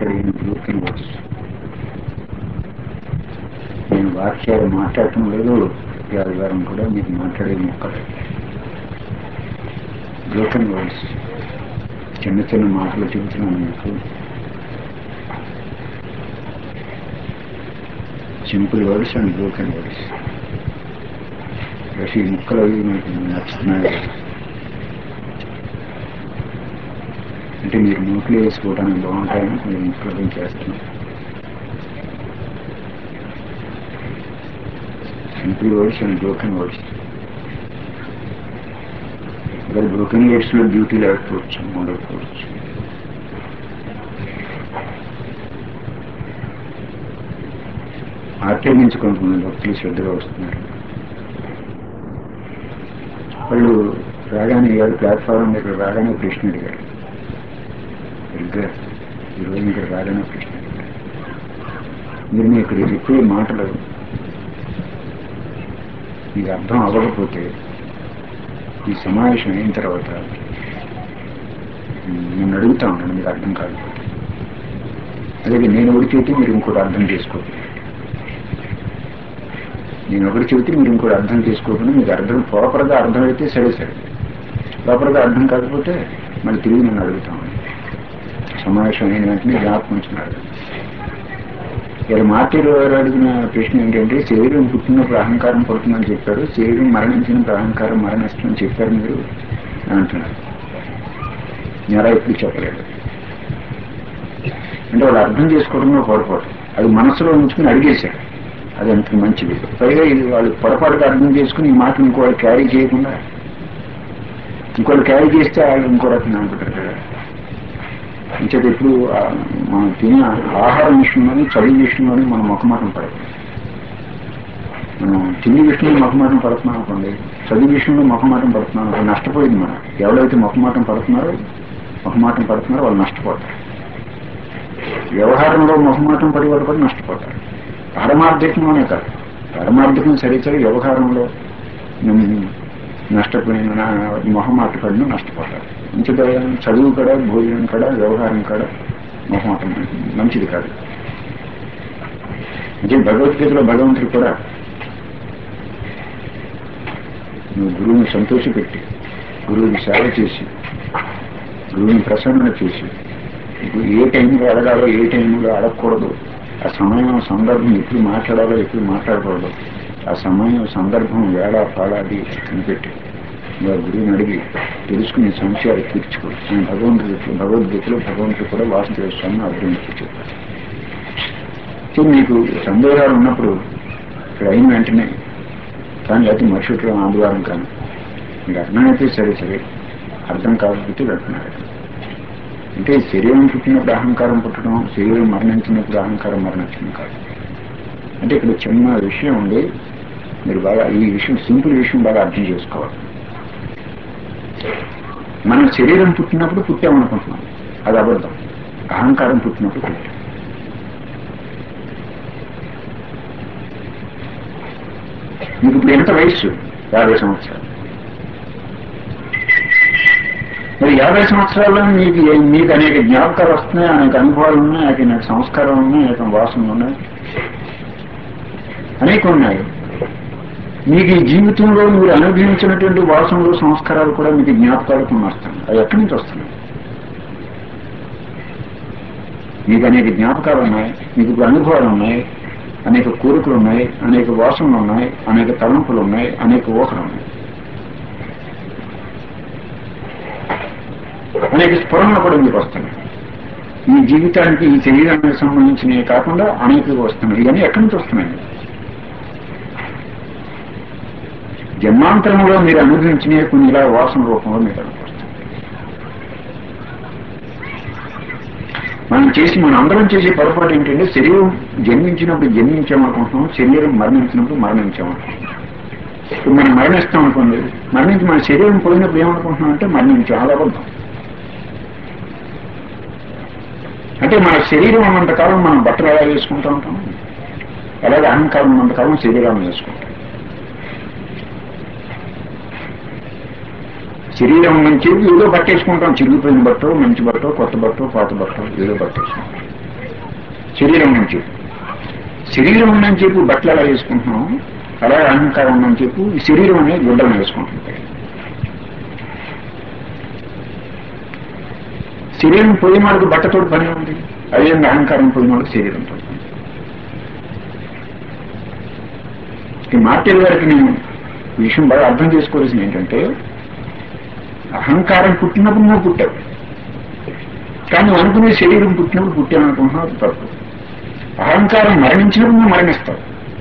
మాట్లాడిన broken words నేను వాక్యాలు మాట్లాడటం లేదు గారు కూడా మీకు మాట్లాడే మొక్కలు బ్రోకెన్ వర్డ్స్ చిన్న చిన్న మాటలు చెబుతున్నాను మీకు simple words and broken words ఈ ముక్కలు అవి మీకు నచ్చుతున్నాయి అంటే మీరు నోట్లో వేసుకోవడానికి బాగుంటాయని కొన్ని ముక్కలు చేస్తున్నాం simple words and broken words మరి బ్రోకెన్ వర్డ్స్ లో బ్యూటీ లేకపోవచ్చు ఉండకపోవచ్చు ఆక్రమించుకుంటున్న భక్తులు శ్రద్ధగా వస్తున్నారు వాళ్ళు రాగానే ఏడు ప్లాట్ఫారం దగ్గర రాగానే కృష్ణ అడిగారు సరిగ్గా ఈరోజు ఇక్కడ రాగానే కృష్ణ అడిగారు మీరు మీ ఇక్కడ చెప్పే మాటలు మీకు అర్థం అవ్వకపోతే ఈ సమావేశం అయిన తర్వాత నేను అడుగుతా ఉన్నాను మీకు అర్థం కాకపోతే అలాగే నేను ఒకటి చెబితే మీరు ఇంకోటి అర్థం చేసుకోకండి నేను ఒకటి చెబితే మీరు ఇంకోటి అర్థం చేసుకోకుండా మీకు అర్థం ప్రాపర్గా అర్థమైతే సరే సరే ప్రాపర్గా అర్థం కాకపోతే మళ్ళీ తిరిగి నేను అడుగుతాను సమావేశం అయిన వెంటనే జ్ఞాపకం ఉంచున్నారు ఇలా మార్టీలు గారు అడిగిన ప్రశ్న ఏంటంటే శరీరం పుట్టినప్పుడు అహంకారం పడుతుందని చెప్పారు శరీరం మరణించినప్పుడు అహంకారం మరణిస్తుందని చెప్పారు మీరు అని అంటున్నారు నేను ఎప్పుడు చెప్పలేదు అంటే వాళ్ళు అర్థం చేసుకోవడంలో పొరపాటు అది మనసులో ఉంచుకుని అడిగేశారు అది అంత మంచిది పైగా ఇది వాళ్ళు పొరపాటుగా అర్థం చేసుకుని ఈ మాట ఇంకోళ్ళు క్యారీ చేయకుండా ఇంకోళ్ళు క్యారీ చేస్తే వాళ్ళు ఇంకో రకంగా అనుకుంటారు కదా ఇంకేది ఎప్పుడు మనం తినే ఆహారం విషయంలోని చదువు విషయంలోని మనం మొక్కమాటం పడదు మనం తిండి విషయంలో మొక్కమాటం పడుతున్నాం అనుకోండి చదువు విషయంలో మొక్కమాటం పడుతున్నాం అనుకోండి నష్టపోయింది మనం ఎవరైతే మొక్కమాటం పడుతున్నారో మొహమాటం పడుతున్నారో వాళ్ళు నష్టపోతారు వ్యవహారంలో మొహమాటం పడి వాళ్ళు కూడా నష్టపోతారు పారమార్థికంలోనే కాదు పారమార్థికం సరే సరే వ్యవహారంలో నష్టపోయిన మొహమాట పడిన నష్టపోతారు ఇంకదా చదువు కూడా భోజనం కూడా వ్యవహారం కూడా మొహమాటం మంచిది కాదు అంటే భగవద్గీతలో భగవంతుడు కూడా నువ్వు గురువుని సంతోషపెట్టి గురువుని సేవ చేసి గురువుని ప్రసన్న చేసి ఏ టైంలో అడగాలో ఏ టైంలో అడగకూడదు ఆ సమయం సందర్భం ఎప్పుడు మాట్లాడాలో ఎప్పుడు మాట్లాడకూడదు ఆ సమయం సందర్భం వేళ పాడాది కనిపెట్టి నువ్వు గురువుని అడిగి తెలుసుకునే సంశయాలు తీర్చుకో నేను భగవంతుడు భగవద్గీతలో భగవంతుడు కూడా వాసుదేవ స్వామి అభివృద్ధి చెప్పారు సో మీకు సందేహాలు ఉన్నప్పుడు ఇక్కడ అయిన వెంటనే కానీ లేకపోతే మరుసట్లో ఆదివారం కానీ మీకు అర్థమైతే సరే సరే అర్థం కాకపోతే వెళ్తున్నారు అంటే శరీరం పుట్టినప్పుడు అహంకారం పుట్టడం శరీరం మరణించినప్పుడు అహంకారం మరణించడం కాదు అంటే ఇక్కడ చిన్న విషయం ఉంది మీరు బాగా ఈ విషయం సింపుల్ విషయం బాగా అర్థం చేసుకోవాలి మనం శరీరం పుట్టినప్పుడు పుట్టామనుకుంటున్నాం అది అబద్ధం అహంకారం పుట్టినప్పుడు పుట్టాం మీకు ఇప్పుడు ఎంత వయస్సు యాభై సంవత్సరాలు మరి యాభై సంవత్సరాల్లో మీకు మీకు అనేక జ్ఞాపకాలు వస్తున్నాయి అనేక అనుభవాలు ఉన్నాయి అనేక సంస్కారాలు ఉన్నాయి అనేక వాసనలు ఉన్నాయి అనేక ఉన్నాయి మీకు ఈ జీవితంలో మీరు అనుభవించినటువంటి వాసనలు సంస్కారాలు కూడా మీకు జ్ఞాపకాలు కొన్ని వస్తున్నాయి అవి ఎక్కడి నుంచి వస్తున్నాయి మీకు అనేక జ్ఞాపకాలు ఉన్నాయి మీకు ఇప్పుడు అనుభవాలు ఉన్నాయి అనేక కోరికలు ఉన్నాయి అనేక వాసనలు ఉన్నాయి అనేక తలంపులు ఉన్నాయి అనేక ఊహలు ఉన్నాయి అనేక స్ఫురణలు కూడా మీకు వస్తున్నాయి ఈ జీవితానికి ఈ శరీరానికి సంబంధించినవి కాకుండా అనేక వస్తున్నాయి ఇవన్నీ ఎక్కడి నుంచి వస్తున్నాయి జన్మాంతరంలో మీరు అనుభవించిన కొన్ని ఇలా వాసన రూపంలో మీకు అనుభవిస్తాయి మనం చేసి మన అందరం చేసే పొరపాటు ఏంటంటే శరీరం జన్మించినప్పుడు జన్మించామనుకుంటున్నాం శరీరం మరణించినప్పుడు మరణించామనుకుంటున్నాం ఇప్పుడు మనం మరణిస్తాం అనుకోండి మరణించి మన శరీరం పోయినప్పుడు ఏమనుకుంటున్నాం అంటే మరణించాం అలా అబద్ధం అంటే మన శరీరం ఉన్నంతకాలం మనం బట్టలు ఎలా వేసుకుంటూ ఉంటాం అలాగే అహంకారం ఉన్నంతకాలం శరీరాన్ని వేసుకుంటాం శరీరం నుంచి ఏదో పట్టేసుకుంటాం చిరిగిపోయిన బట్టో మంచి బట్టో కొత్త బట్టో పాత బట్టో ఏదో పట్టేసుకుంటాం శరీరం నుంచి శరీరం ఉందని చెప్పి బట్టలు ఎలా వేసుకుంటున్నాం అలా అహంకారం ఉందని చెప్పి ఈ శరీరం అనేది గుడ్డలు వేసుకుంటుంటాయి శరీరం పోయినాడు బట్టతో పని ఉంది అదే అహంకారం పోయినాడు శరీరంతో ఈ మార్టెల్ గారికి నేను ఈ విషయం బాగా అర్థం చేసుకోవాల్సింది ఏంటంటే అహంకారం పుట్టినప్పుడు నువ్వు పుట్టావు కానీ నువ్వు అనుకునే శరీరం పుట్టినప్పుడు పుట్టాను అనుకుంటున్నావు అది తప్పు అహంకారం మరణించినప్పుడు నువ్వు మరణిస్తావు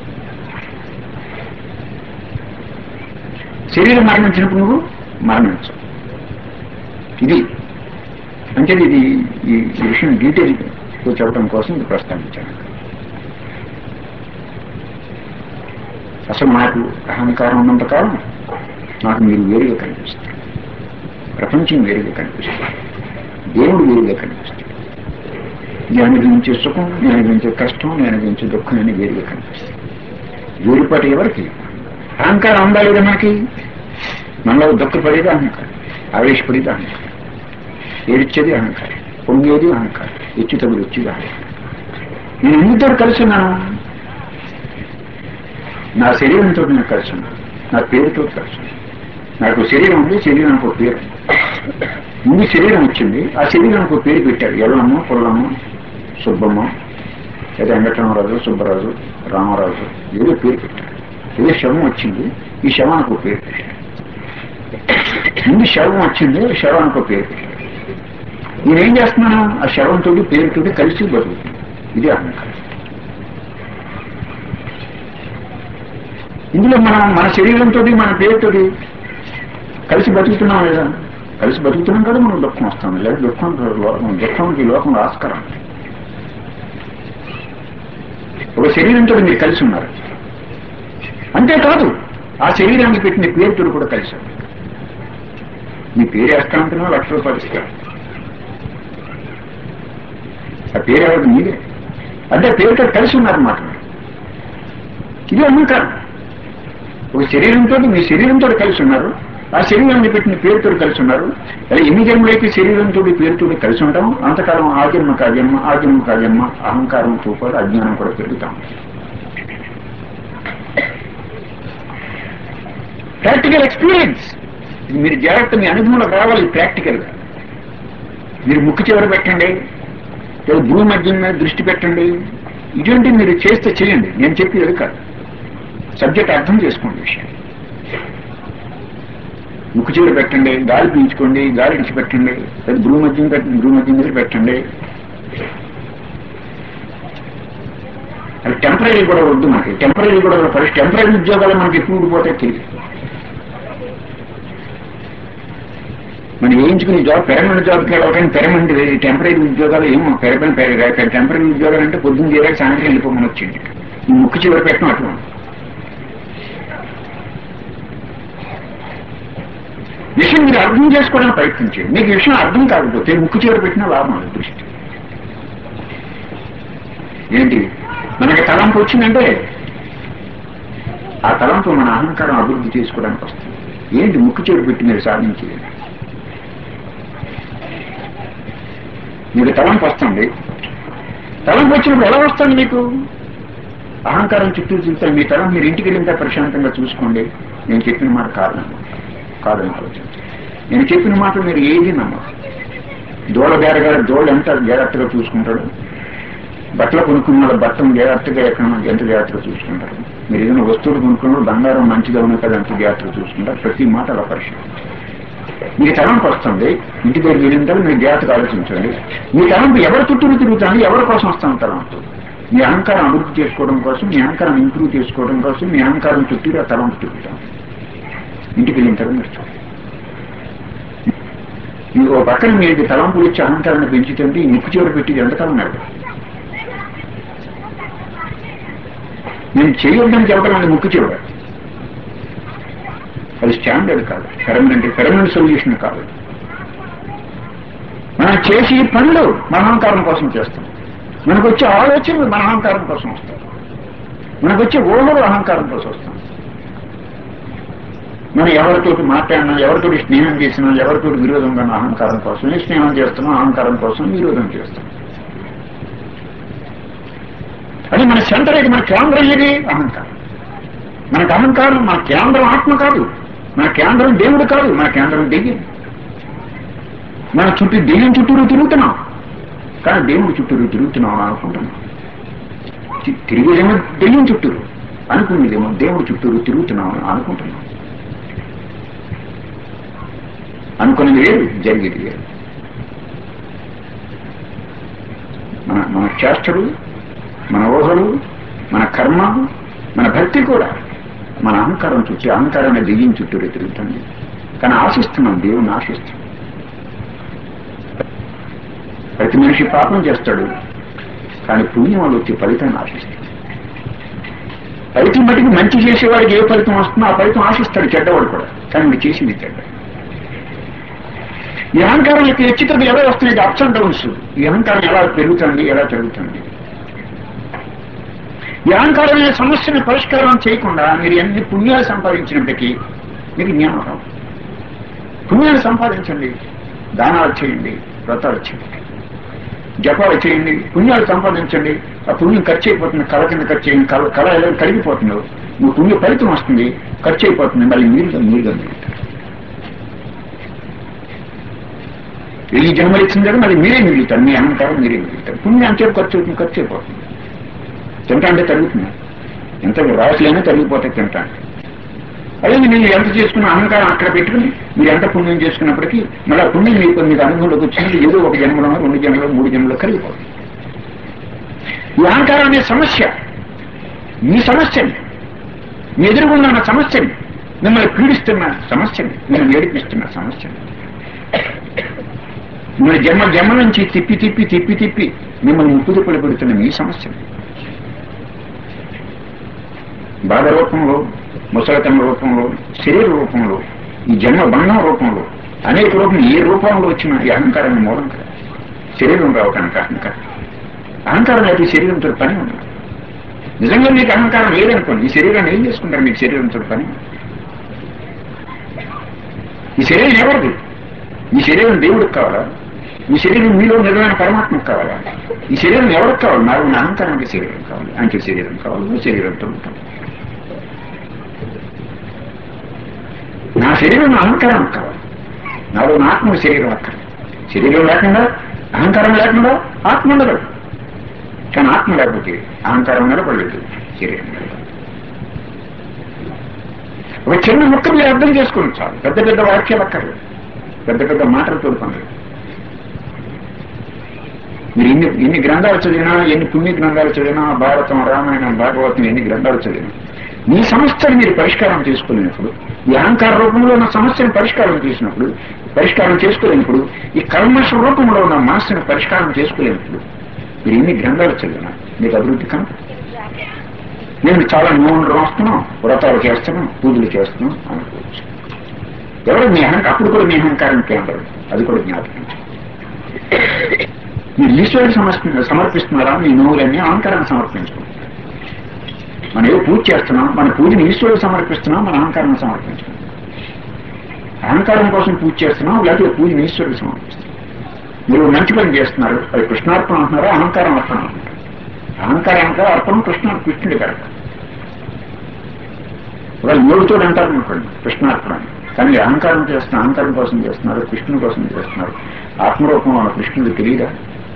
శరీరం మరణించినప్పుడు నువ్వు మరణించవు ఇది అంటే ఇది ఈ ఈ విషయం డీటెయిల్ చెప్పడం కోసం ఇది ప్రస్తావించాను అసలు నాకు అహంకారం ఉన్నంతకాలం నాకు మీరు వేరుగా కనిపిస్తారు ప్రపంచం వేరుగా కనిపిస్తుంది దేవుడు వేరుగా కనిపిస్తాడు నేను అనుభవించే సుఖం నేను అనుభవించే కష్టం నేను అనుభవించే దుఃఖం అని వేరుగా కనిపిస్తుంది వేరుపాటు ఎవరికి అహంకారం ఉందా లేదా మనకి మనలో దుఃఖపడేది అహంకారం ఆవేశపడేది అహంకారం ఏడిచ్చేది అహంకారం పొంగేది అహంకారం ఎచ్చు తగులు వచ్చేది అహంకారం నేను ఎందుతో కలిసి ఉన్నాను నా శరీరంతో నేను కలిసి ఉన్నాను నా పేరుతో కలిసి ఉన్నాను నాకు శరీరం ఉంది శరీరానికి ఒక పేరు ముందు శరీరం వచ్చింది ఆ శరీరానికి ఒక పేరు పెట్టాడు ఎల్లమ్మ పుల్లమ్మ సుబ్బమ్మ లేదా వెంకటరామరాజు సుబ్బరాజు రామరాజు ఏదో పేరు పెట్టాడు ఏదో శవం వచ్చింది ఈ శవానికి ఒక పేరు పెట్టాడు ముందు శవం వచ్చింది శవానికి ఒక పేరు పెట్టాడు నేనేం చేస్తున్నాను ఆ శవంతో పేరుతో కలిసి బతుకుతుంది ఇది అహంకారం ఇందులో మనం మన శరీరంతో మన పేరుతో కలిసి బతుకుతున్నాం లేదా కలిసి బతుకుతున్నాం కదా మనం దుఃఖం వస్తుంది లేదా దుఃఖం లోకం దుఃఖంకి లోకంలో ఆస్కారం ఉంది. ఒక శరీరంతో మీరు కలిసి ఉన్నారు అంతేకాదు ఆ శరీరానికి పెట్టిన పేరుతో కూడా కలిసి ఉన్నారు. మీ పేరు వేస్తానంటున్నా లక్ష రూపాయలు ఇస్తారు ఆ పేరు ఎవరికి మీరే అంటే పేరుతో కలిసి ఉన్నారన్నమాట మీరు. ఇది అహంకారం ఒక శరీరంతో మీ శరీరంతో కలిసి ఉన్నారు ఆ శరీరాన్ని పెట్టిన పేరుతో కలిసి ఉన్నారు అలా ఎన్ని జన్మలైతే శరీరంతో పేరుతో కలిసి ఉంటాం అంతకాలం ఆ జన్మ కాజన్మ ఆ జన్మ కాజన్మ అహంకారంతో పాటు అజ్ఞానం కూడా పెరుగుతాం ప్రాక్టికల్ ఎక్స్పీరియన్స్ ఇది మీరు జాగ్రత్త మీ అనుభవంలో రావాలి ప్రాక్టికల్ గా మీరు ముక్కు చివర పెట్టండి లేదా భూమి మధ్యం మీద దృష్టి పెట్టండి ఇటువంటి మీరు చేస్తే చేయండి నేను చెప్పేది కాదు సబ్జెక్ట్ అర్థం చేసుకోండి విషయం ముక్కు చివర పెట్టండి గాలి పీల్చుకోండి గాలి విడిచిపెట్టండి లేదా భూమి మధ్యం పెట్టండి భూమి మధ్యం మీద పెట్టండి అది టెంపరీ కూడా వద్దు మనకి టెంపరీ కూడా ఫస్ట్ టెంపరీ ఉద్యోగాలు మనకి ఎప్పుడు పోతే తెలియదు మనం వేయించుకునే జాబ్ పెరమనెంట్ జాబ్కి వెళ్ళాలి పెరమనెంట్ టెంపరీ ఉద్యోగాలు ఏమో పెరమనెంట్ టెంపరీ ఉద్యోగాలు అంటే పొద్దున్న చేయడానికి సాయంత్రం వెళ్ళిపోమని వచ్చింది ఈ ముక్కు చివరి పెట్టడం అటువంటి విషయం మీరు అర్థం చేసుకోవడానికి ప్రయత్నించండి మీకు ఈ విషయం అర్థం కాకపోతే ముక్కు చివరి పెట్టిన లాభం అది దృష్టి ఏంటి మనకి తలంపు వచ్చిందంటే ఆ తలంపు మన అహంకారం అభివృద్ధి చేసుకోవడానికి వస్తుంది ఏంటి ముక్కు చివరి పెట్టి మీరు సాధించేది మీకు తలంపు వస్తుంది తలంపు వచ్చినప్పుడు ఎలా వస్తుంది మీకు అహంకారం చుట్టూ చూస్తే మీ తలం మీరు ఇంటికి వెళ్ళిందా ప్రశాంతంగా చూసుకోండి నేను చెప్పిన మాట కారణం కాదని ఆలోచించండి నేను చెప్పిన మాట మీరు ఏది నమ్మరు దోళ బేరగాడు దోళ ఎంత జాగ్రత్తగా చూసుకుంటాడు బట్టలు కొనుక్కున్న బట్టను జాగ్రత్తగా ఎక్కడ ఎంత జాగ్రత్తగా చూసుకుంటారు మీరు ఏదైనా వస్తువులు కొనుక్కున్నప్పుడు బంగారం మంచిగా ఉన్న కదా ఎంత జాగ్రత్తగా చూసుకుంటారు ప్రతి మాట అలా పరిశీలించండి మీకు తలంపు వస్తుంది ఇంటి దగ్గర వెళ్ళిన మీరు జాగ్రత్తగా ఆలోచించండి మీ తలంపు ఎవరి చుట్టూ తిరుగుతుంది ఎవరి కోసం వస్తాను తలంపు మీ అహంకారం అభివృద్ధి చేసుకోవడం కోసం మీ అహంకారం ఇంప్రూవ్ చేసుకోవడం కోసం మీ అహంకారం చుట్టూ ఆ తలంపు తిరుగుతాం ఇంటికి వెళ్ళిన తర్వాత మీరు చూడండి ఇంకో పక్కన మీకు తలంపులు వచ్చి అహంకారాన్ని పెంచుతుంది ఈ ముక్కు చివరి పెట్టి ఎంతకాలం నడపదు నేను చేయొద్దని చెప్పడం అది ముక్కు చివర అది స్టాండర్డ్ కాదు పెర్మనెంట్ పెర్మనెంట్ సొల్యూషన్ కాదు మనం చేసి పనులు మన అహంకారం కోసం చేస్తాం మనకు వచ్చే ఆలోచనలు మన అహంకారం కోసం వస్తాయి మనకు వచ్చే ఊహలు అహంకారం కోసం వస్తాం మనం ఎవరితోటి మాట్లాడినా ఎవరితోటి స్నేహం చేసినా ఎవరితోటి విరోధంగా ఉన్న అహంకారం కోసం స్నేహం చేస్తున్నాం అహంకారం కోసం విరోధం చేస్తాం అది మన సెంటర్ ఏది మన కేంద్రం ఏది అహంకారం మనకు అహంకారం మన కేంద్రం ఆత్మ కాదు మన కేంద్రం దేవుడు కాదు మన కేంద్రం దెయ్యం మన చుట్టూ దెయ్యం చుట్టూరు తిరుగుతున్నాం కానీ దేవుడు చుట్టూరు తిరుగుతున్నాం అని అనుకుంటున్నాం తి- తిరిగేదేమో దెయ్యం చుట్టూరు అనుకునేదేమో దేవుడు చుట్టూరు తిరుగుతున్నాం అని అనుకుంటున్నాం అనుకున్నది వేరు జరిగేది వేరు మన మన చేష్టలు మన ఊహలు మన కర్మ మన భక్తి కూడా మన అహంకారం చుట్టూ అహంకారాన్ని దెయ్యం చుట్టూరు తిరుగుతుంది కానీ ఆశిస్తున్నాం దేవుని ఆశిస్తున్నాం ప్రతి మనిషి పాపం చేస్తాడు కానీ పుణ్యం వాళ్ళు వచ్చే ఫలితాన్ని ఆశిస్తాడు ఫలితం మటుకు మంచి చేసేవాడికి ఏ ఫలితం వస్తుందో ఆ ఫలితం ఆశిస్తాడు చెడ్డవాడు కూడా కానీ వీడు చేసింది చెడ్డ ఈ అహంకారం యొక్క హెచ్చుతలు ఎలా వస్తున్నాయి అప్స్ అండ్ డౌన్స్ ఈ అహంకారం ఎలా పెరుగుతుంది ఎలా పెరుగుతుంది ఈ అహంకారం అనే సమస్యను పరిష్కారం చేయకుండా మీరు ఎన్ని పుణ్యాలు సంపాదించినప్పటికీ మీకు జ్ఞానం రావు పుణ్యాలు సంపాదించండి దానాలు చేయండి వ్రతాలు చేయండి జపాలు చేయండి పుణ్యాలు సంపాదించండి ఆ పుణ్యం ఖర్చు అయిపోతుంది కళ కింద ఖర్చు చేయండి కళ కళ ఎలా కరిగిపోతుందో మీ పుణ్య ఫలితం వస్తుంది ఖర్చు అయిపోతుంది మళ్ళీ మీరుగా మీరుగా మిగులుతారు ఈ జన్మలు ఇచ్చిన కదా మళ్ళీ మీరే మిగులుతారు మీ అహంకారం మీరే మిగులుతారు పుణ్యం అంతే ఖర్చు అవుతుంది ఖర్చు అయిపోతుంది తింటా అంటే తగ్గుతుంది ఎంత రాసులైనా తగ్గిపోతాయి తింటా అంటే. అదే మీరు ఎంత చేసుకున్న అహంకారం అక్కడ పెట్టుకుని మీరు ఎంత పుణ్యం చేసుకున్నప్పటికీ మళ్ళీ ఆ పుణ్యం మీకు మీకు అనుభవంలోకి వచ్చినప్పుడు ఏదో ఒక జన్మలో రెండు జన్మలో మూడు జన్మలో కలిగిపోతుంది ఈ అహంకారం అనే సమస్య మీ సమస్యని మీ ఎదురుగున్న ఉన్న సమస్యని మిమ్మల్ని పీడిస్తున్న సమస్యని మిమ్మల్ని ఏడిపిస్తున్న సమస్యని మిమ్మల్ని జన్మ జన్మ నుంచి తిప్పి తిప్పి తిప్పి తిప్పి మిమ్మల్ని ముప్పుదుపులు పెడుతున్న మీ సమస్యని బాధ రూపంలో ముసలతన రూపంలో శరీర రూపంలో ఈ జన్మ బంధం రూపంలో అనేక రూపం ఏ రూపంలో వచ్చినా ఈ అహంకారాన్ని మూలం కదా శరీరం రావటానికి అహంకారం అహంకారం అయితే శరీరంతో పని ఉంది నిజంగా మీకు అహంకారం లేదనుకోండి ఈ శరీరాన్ని ఏం చేసుకుంటారు మీకు శరీరంతో పని ఈ శరీరం ఎవరిది ఈ శరీరం దేవుడికి కావాలా ఈ శరీరం మీలో నిజమైన పరమాత్మకు కావాలా ఈ శరీరం ఎవరికి కావాలి నాకు నా అహంకారానికి శరీరం కావాలి అంటే శరీరం కావాలి నువ్వు శరీరంతో ఉంటాం నా శరీరం నా అహంకారం కావాలి నాలో నా ఆత్మ శరీరం అక్కడ శరీరం లేకుండా అహంకారం లేకుండా ఆత్మ ఉండదు కానీ ఆత్మ లేకపోతే అహంకారం నిలబడలేదు శరీరం నిలబడలేదు ఒక చిన్న ముక్క మీరు అర్థం చేసుకోండి చాలు పెద్ద పెద్ద వాక్యాలు అక్కర్లేదు పెద్ద పెద్ద మాటలు తోడుకోలేదు మీరు ఎన్ని ఎన్ని గ్రంథాలు చదివినా ఎన్ని పుణ్య గ్రంథాలు చదివినా భారతం రామాయణం భాగవతం ఎన్ని గ్రంథాలు చదివినా మీ సమస్యను మీరు పరిష్కారం చేసుకోలేనప్పుడు ఈ అహంకార రూపంలో ఉన్న సమస్యను పరిష్కారం చేసినప్పుడు పరిష్కారం చేసుకోలేనప్పుడు ఈ కల్మష రూపంలో ఉన్న మనస్సును పరిష్కారం చేసుకోలేనప్పుడు మీరు ఎన్ని గ్రంథాలు చదివినా మీకు అభివృద్ధి కనుక నేను చాలా నూనె రాస్తున్నాం వ్రతాలు చేస్తున్నాం పూజలు చేస్తున్నాం అనుకోవచ్చు ఎవరు మీ అహంకారం అప్పుడు కూడా మీ అహంకారం కేంద్రం అది కూడా జ్ఞాపకం మీరు ఈశ్వరుడు సమర్పి సమర్పిస్తున్నారా మీ నోవులన్నీ అహంకారాన్ని సమర్పించుకుంటున్నారు మనం ఏదో పూజ చేస్తున్నాం మన పూజని ఈశ్వరుడు సమర్పిస్తున్నాం మన అహంకారాన్ని సమర్పించుకుంటున్నాం అహంకారం కోసం పూజ చేస్తున్నాం లేకపోతే పూజని ఈశ్వరుడు సమర్పిస్తున్నాం మీరు మంచి పని చేస్తున్నారు అది కృష్ణార్పణ అంటున్నారా అహంకారం అర్పణ అంటున్నారు అహంకారానికి అర్పణ కృష్ణ కృష్ణుడి కరెక్ట్ ఒకవేళ మూడుతో అంటారు అనుకోండి కృష్ణార్పణ అని. కానీ మీరు అహంకారం చేస్తున్న అహంకారం కోసం చేస్తున్నారు కృష్ణుని కోసం చేస్తున్నారు ఆత్మరూపంలో ఉన్న కృష్ణుడు తెలియదా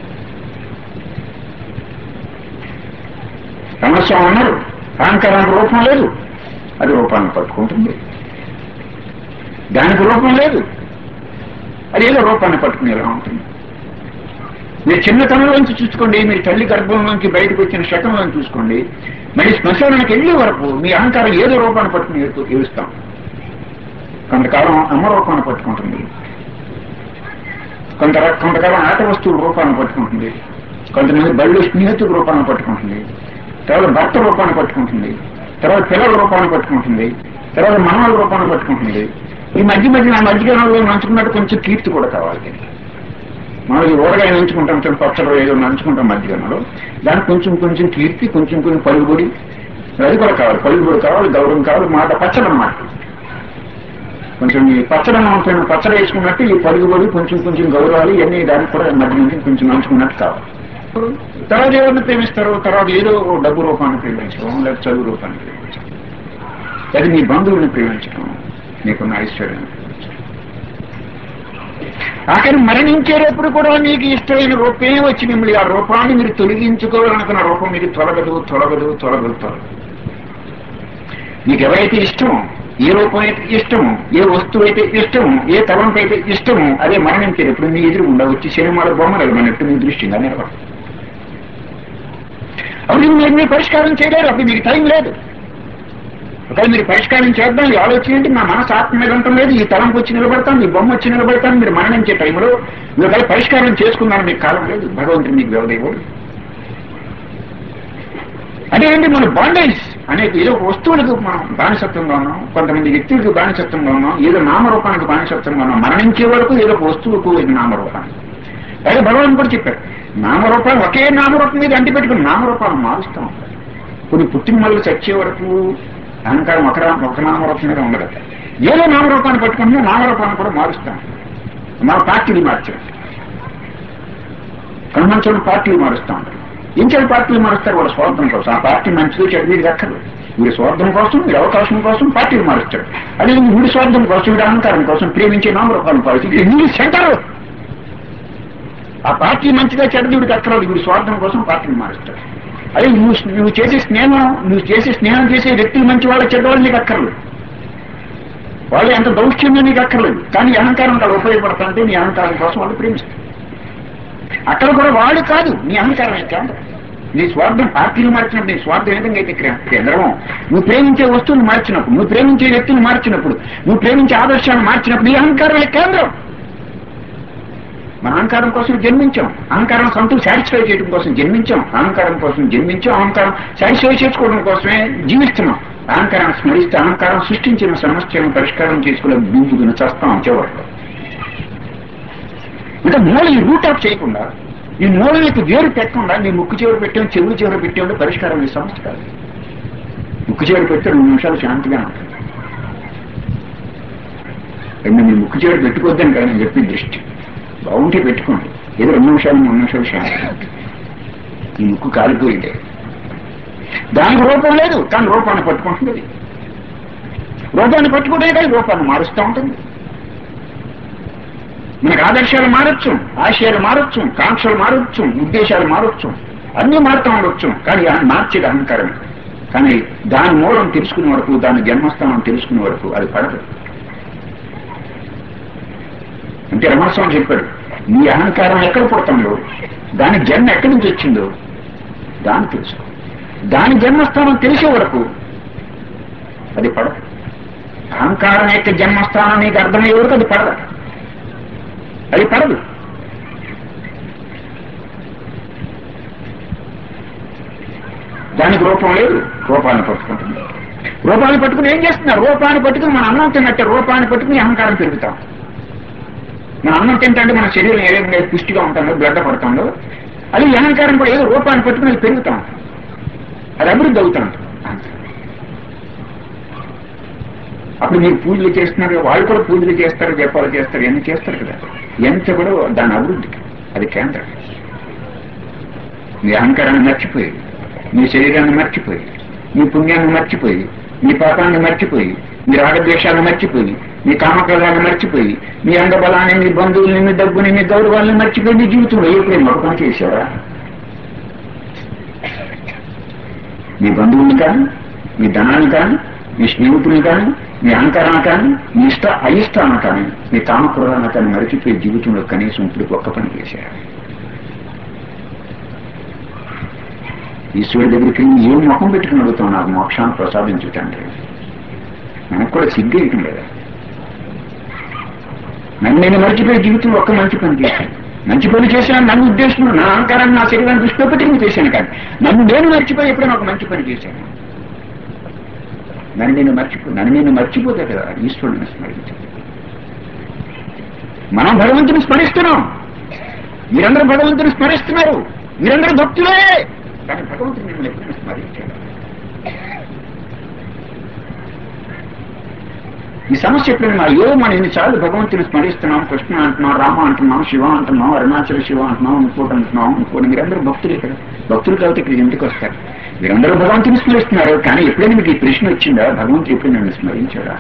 రమస్వామి అన్నారు అహంకారానికి రూపం లేదు అది రూపాన్ని పట్టుకుంటుంది దానికి రూపం లేదు అది ఏదో రూపాన్ని పట్టుకునేలా ఉంటుంది మీరు చిన్నతనంలోంచి చూసుకోండి మీరు తల్లి గర్భంలోంచి బయటకు వచ్చిన శకంలోంచి చూసుకోండి మరి శ్మశానానికి వెళ్ళే వరకు మీ అహంకారం ఏదో రూపాన్ని పట్టుకుని ఏడు- ఏడుస్తాం కొంతకాలం అమ్మ రూపాన్ని పట్టుకుంటుంది కొంత కొంతకాలం ఆట వస్తువుల రూపాన్ని పట్టుకుంటుంది కొంతమంది బళ్ళు స్నేహితుల రూపాన్ని పట్టుకుంటుంది తర్వాత భర్త రూపాన్ని పట్టుకుంటుంది తర్వాత పిల్లల రూపాన్ని పట్టుకుంటుంది తర్వాత మనవల రూపాన్ని పట్టుకుంటుంది ఈ మధ్య మధ్య నా మధ్యకాలంలో నంచుకున్నట్టు కొంచెం కీర్తి కూడా కావాలి దీనికి. మనం ఈ ఊరగాయ నంచుకుంటాం చిన్న పచ్చడి ఏదో నంచుకుంటాం మధ్యాహ్నంలో దానికి కొంచెం కొంచెం కీర్తి కొంచెం కొంచెం పలుగుబడి అది కూడా కావాలి పలుగుబడి కావాలి గౌరవం కావాలి మాట పచ్చడి అన్నమాట కొంచెం ఈ పచ్చడి మనం పచ్చడి వేసుకున్నట్టు ఈ పలుగుబడి కొంచెం కొంచెం గౌరవాలు ఇవన్నీ దానికి కూడా మధ్య నుంచి కొంచెం నంచుకున్నట్టు కావాలి తర్వాత ఎవరిని ప్రేమిస్తారు తర్వాత ఏదో ఓ డబ్బు రూపాన్ని ప్రేమించడం లేదా చదువు రూపాన్ని ప్రేమించడం లేదా మీ బంధువుల్ని ప్రేమించడం నీకున్న ఐశ్వర్యాన్ని ప్రేమించడం ఆఖరి మరణించేటప్పుడు కూడా మీకు ఇష్టమైన రూపమే వచ్చి మిమ్మల్ని ఆ రూపాన్ని మీరు తొలగించుకోవాలనుకున్న రూపం మీకు తొలగదు తొలగదు తొలగదు తొలగదు మీకు ఎవరైతే ఇష్టమో ఏ రూపం అయితే ఇష్టమో ఏ వస్తువు అయితే ఇష్టమో ఏ తలంపు అయితే ఇష్టమో అదే మరణించేటప్పుడు మీ ఎదురుగుండా వచ్చి సినిమాల బొమ్మలు మనట్టు మీ దృష్టిగా నిలబడదు అప్పుడు మీరు మీరు పరిష్కారం చేయలేరు అప్పుడు మీకు టైం లేదు ఒకవేళ మీరు పరిష్కారం చేద్దాం ఈ ఆలోచన ఏంటి నా మనసు ఆత్మ మీద ఉండటం లేదు ఈ తలంపు వచ్చి నిలబడతాను ఈ బొమ్మ వచ్చి నిలబడతాను మీరు మరణించే టైంలో మీరు ఒకవేళ పరిష్కారం చేసుకున్నాను మీకు కాలం లేదు భగవంతుడు మీకు వ్యవదేవుడు అదేంటి మన బాండేజ్ అనేది ఏదో ఒక వస్తువులకు మనం బానిసత్వంగా ఉన్నాం కొంతమంది వ్యక్తులకు బానిసత్వంగా ఉన్నాం ఏదో నామరూపానికి బానిసత్వంగా ఉన్నాం మరణించే వరకు ఏదో ఒక వస్తువుకు ఇది నామరూపానికి అయితే భగవాన్ కూడా చెప్పారు నామరూపాలు ఒకే నామరూపం మీద అంటి పెట్టుకుని నామరూపాలు మారుస్తూ ఉంటారు కొన్ని పుట్టిన మళ్ళీ చచ్చే వరకు అహంకారం ఒక రా- ఒక నామరూపం మీద ఉండదు ఏదో నామరూపాన్ని పట్టుకుంటే నామరూపాన్ని కూడా మారుస్తాం మన పార్టీలు మార్చారు కన్వెన్షన్ పార్టీలు మారుస్తూ ఉంటారు ఇంకెల్ పార్టీలు మారుస్తారు వాళ్ళ స్వార్థం కోసం ఆ పార్టీ మంచిదో చెడు మీరు దక్కరు వీడి స్వార్థం కోసం వీడి అవకాశం కోసం పార్టీలు మారుస్తారు అదే వీడి స్వార్థం కోసం వీడి అహంకారం కోసం ప్రేమించే నామరూపాలను పాలించి వీడి సెంటర్ ఆ పార్టీ మంచిగా చెడ్డది వీడికి అక్కర్లేదు వీడి స్వార్థం కోసం పార్టీని మారుస్తాడు అదే నువ్వు నువ్వు చేసే స్నేహం నువ్వు చేసే స్నేహం చేసే వ్యక్తులు మంచి వాళ్ళ చెడ్డవాళ్ళు నీకు అక్కర్లేదు వాళ్ళు ఎంత దౌష్ట్యంగా నీకు అక్కర్లేదు కానీ ఈ అహంకారం వాళ్ళు ఉపయోగపడుతుంటే నీ అహంకారం కోసం వాళ్ళు ప్రేమిస్తారు అక్కడ కూడా వాడు కాదు నీ అహంకారం కేంద్రం నీ స్వార్థం పార్టీలు మార్చినప్పుడు నీ స్వార్థం ఏ విధంగా అయితే క్రే- కేంద్రం నువ్వు ప్రేమించే వస్తువులు మార్చినప్పుడు నువ్వు ప్రేమించే వ్యక్తులు మార్చినప్పుడు నువ్వు ప్రేమించే ఆదర్శాలు మార్చినప్పుడు నీ అహంకారమే కేంద్రం మన అహంకారం కోసం జన్మించాం అహంకారం సంతృప్తి సాటిస్ఫై చేయడం కోసం జన్మించాం అహంకారం కోసం జన్మించాం అహంకారం సాటిస్ఫై చేసుకోవడం కోసమే జీవిస్తున్నాం అహంకారాన్ని స్మరిస్తే అహంకారం సృష్టించిన సమస్యను పరిష్కారం చేసుకునే బీజుకుని చస్తాం చివరిలో ఇంకా మూల ఈ రూట్ ఆఫ్ చేయకుండా ఈ మూల యొక్క వేరు పెట్టకుండా నీ ముక్కు చివరి పెట్టాం చెవులు చివరి పెట్టాం పరిష్కారం ఈ సమస్య కాదు ముక్కు చివరి పెడితే రెండు నిమిషాలు శాంతిగా ఉంటుంది రెండు మీ ముక్కు చివరి పెట్టుకోవద్దని కానీ నేను చెప్పి దృష్టి బాగుంటే పెట్టుకోండి ఏదో రెండు నిమిషాలు మూడు నిమిషాలు శాంతి ఈ ముక్కు కాలిపోయిందే దానికి రూపం లేదు కానీ రూపాన్ని పట్టుకుంటుంది రూపాన్ని పట్టుకుంటే కానీ రూపాన్ని మారుస్తూ ఉంటుంది మనకు ఆదర్శాలు మారచ్చు ఆశయాలు మారచ్చు కాంక్షలు మారచ్చు ఉద్దేశాలు మారచ్చు అన్ని మారుతూ ఉండొచ్చు కానీ ఆ మార్చేది అహంకారం కానీ దాని మూలం తెలుసుకునే వరకు దాని జన్మస్థానం తెలుసుకునే వరకు అది పడదు అంటే రమణస్వామి చెప్పాడు నీ అహంకారం ఎక్కడ పుడుతుందో దాని జన్మ ఎక్కడి నుంచి వచ్చిందో దాన్ని తెలుసుకో దాని జన్మస్థానం తెలిసే వరకు అది పడదు అహంకారం యొక్క జన్మస్థానం నీకు అర్థమయ్యే వరకు అది పడదు అది పడదు దానికి రూపం లేదు రూపాన్ని పట్టుకుంటుంది రూపాన్ని పట్టుకుని ఏం చేస్తున్నారు రూపాన్ని పట్టుకుని మన అన్నం తిన్నట్టే రూపాన్ని పట్టుకుని అహంకారం పెరుగుతాం మన అన్నం తింటే మన శరీరం ఏ విధంగా పుష్టిగా ఉంటుందో బ్లడ్ పడుతుందో అది ఈ అహంకారం కూడా ఏదో రూపాన్ని పట్టుకుని అది పెరుగుతాం అది అభివృద్ధి అవుతాం అప్పుడు మీరు పూజలు చేస్తున్నారు వాళ్ళు కూడా పూజలు చేస్తారు జపాలు చేస్తారు ఎన్ని చేస్తారు కదా ఎంత కూడా దాని అభివృద్ధికి అది కేంద్రం మీ అహంకారాన్ని మర్చిపోయి మీ శరీరాన్ని మర్చిపోయి మీ పుణ్యాన్ని మర్చిపోయి మీ పాపాన్ని మర్చిపోయి మీ రాగద్వేషాలను మర్చిపోయి మీ కామక్రోధాలను మర్చిపోయి మీ అంగబలాన్ని మీ బంధువుల్ని మీ డబ్బుని మీ గౌరవాన్ని మర్చిపోయి మీ జీవితంలో ఎప్పుడైనా మరొక పని చేశారా మీ బంధువుని కానీ మీ ధనాన్ని కానీ మీ స్నేహితుని కానీ మీ అహంకారాన్ని కానీ మీ ఇష్ట అయిష్టాన్ని కానీ మీ కామక్రోధాన్ని కానీ మరిచిపోయి జీవితంలో కనీసం ఇప్పుడు ఒక్క పని చేశారు ఈశ్వరుడి దగ్గరికి వెళ్ళి ఏం ముఖం పెట్టుకుని అడుగుతాం నాకు మోక్షాన్ని ప్రసాదించుతండి మనకు కూడా సిగ్గేయటం లేదా నన్ను నేను మర్చిపోయే జీవితంలో ఒక్క మంచి పని చేశాను మంచి పని చేశాను నన్ను ఉద్దేశం నా అహంకారాన్ని నా శరీరాన్ని దృష్టిలో పెట్టి నేను చేశాను కానీ నన్ను నేను మర్చిపోయి ఎప్పుడైనా ఒక మంచి పని చేశాను నన్ను నేను మర్చిపో నన్ను నేను మర్చిపోతే కదా ఈశ్వరుడిని స్మరించాను మనం భగవంతుని స్మరిస్తున్నాం మీరందరూ భగవంతుని స్మరిస్తున్నారు మీరందరూ భక్తులే కానీ భగవంతుని మిమ్మల్ని ఎప్పుడైనా స్మరించాడు ఈ సమస్య ఎప్పుడైనా అయ్యో మనం ఎన్నిసార్లు భగవంతుని స్మరిస్తున్నాం కృష్ణ అంటున్నాం రామ అంటున్నాం శివ అంటున్నాం అరుణాచల శివ అంటున్నాం ఇంకోటి అంటున్నాం ఇంకోటి మీరందరూ భక్తులు ఇక్కడ భక్తులు కాబట్టి ఇక్కడ ఎందుకు వస్తారు మీరందరూ భగవంతుని స్మరిస్తున్నారు కానీ ఎప్పుడైనా మీకు ఈ ప్రశ్న వచ్చిందా భగవంతుడు ఎప్పుడు నన్ను స్మరించాడా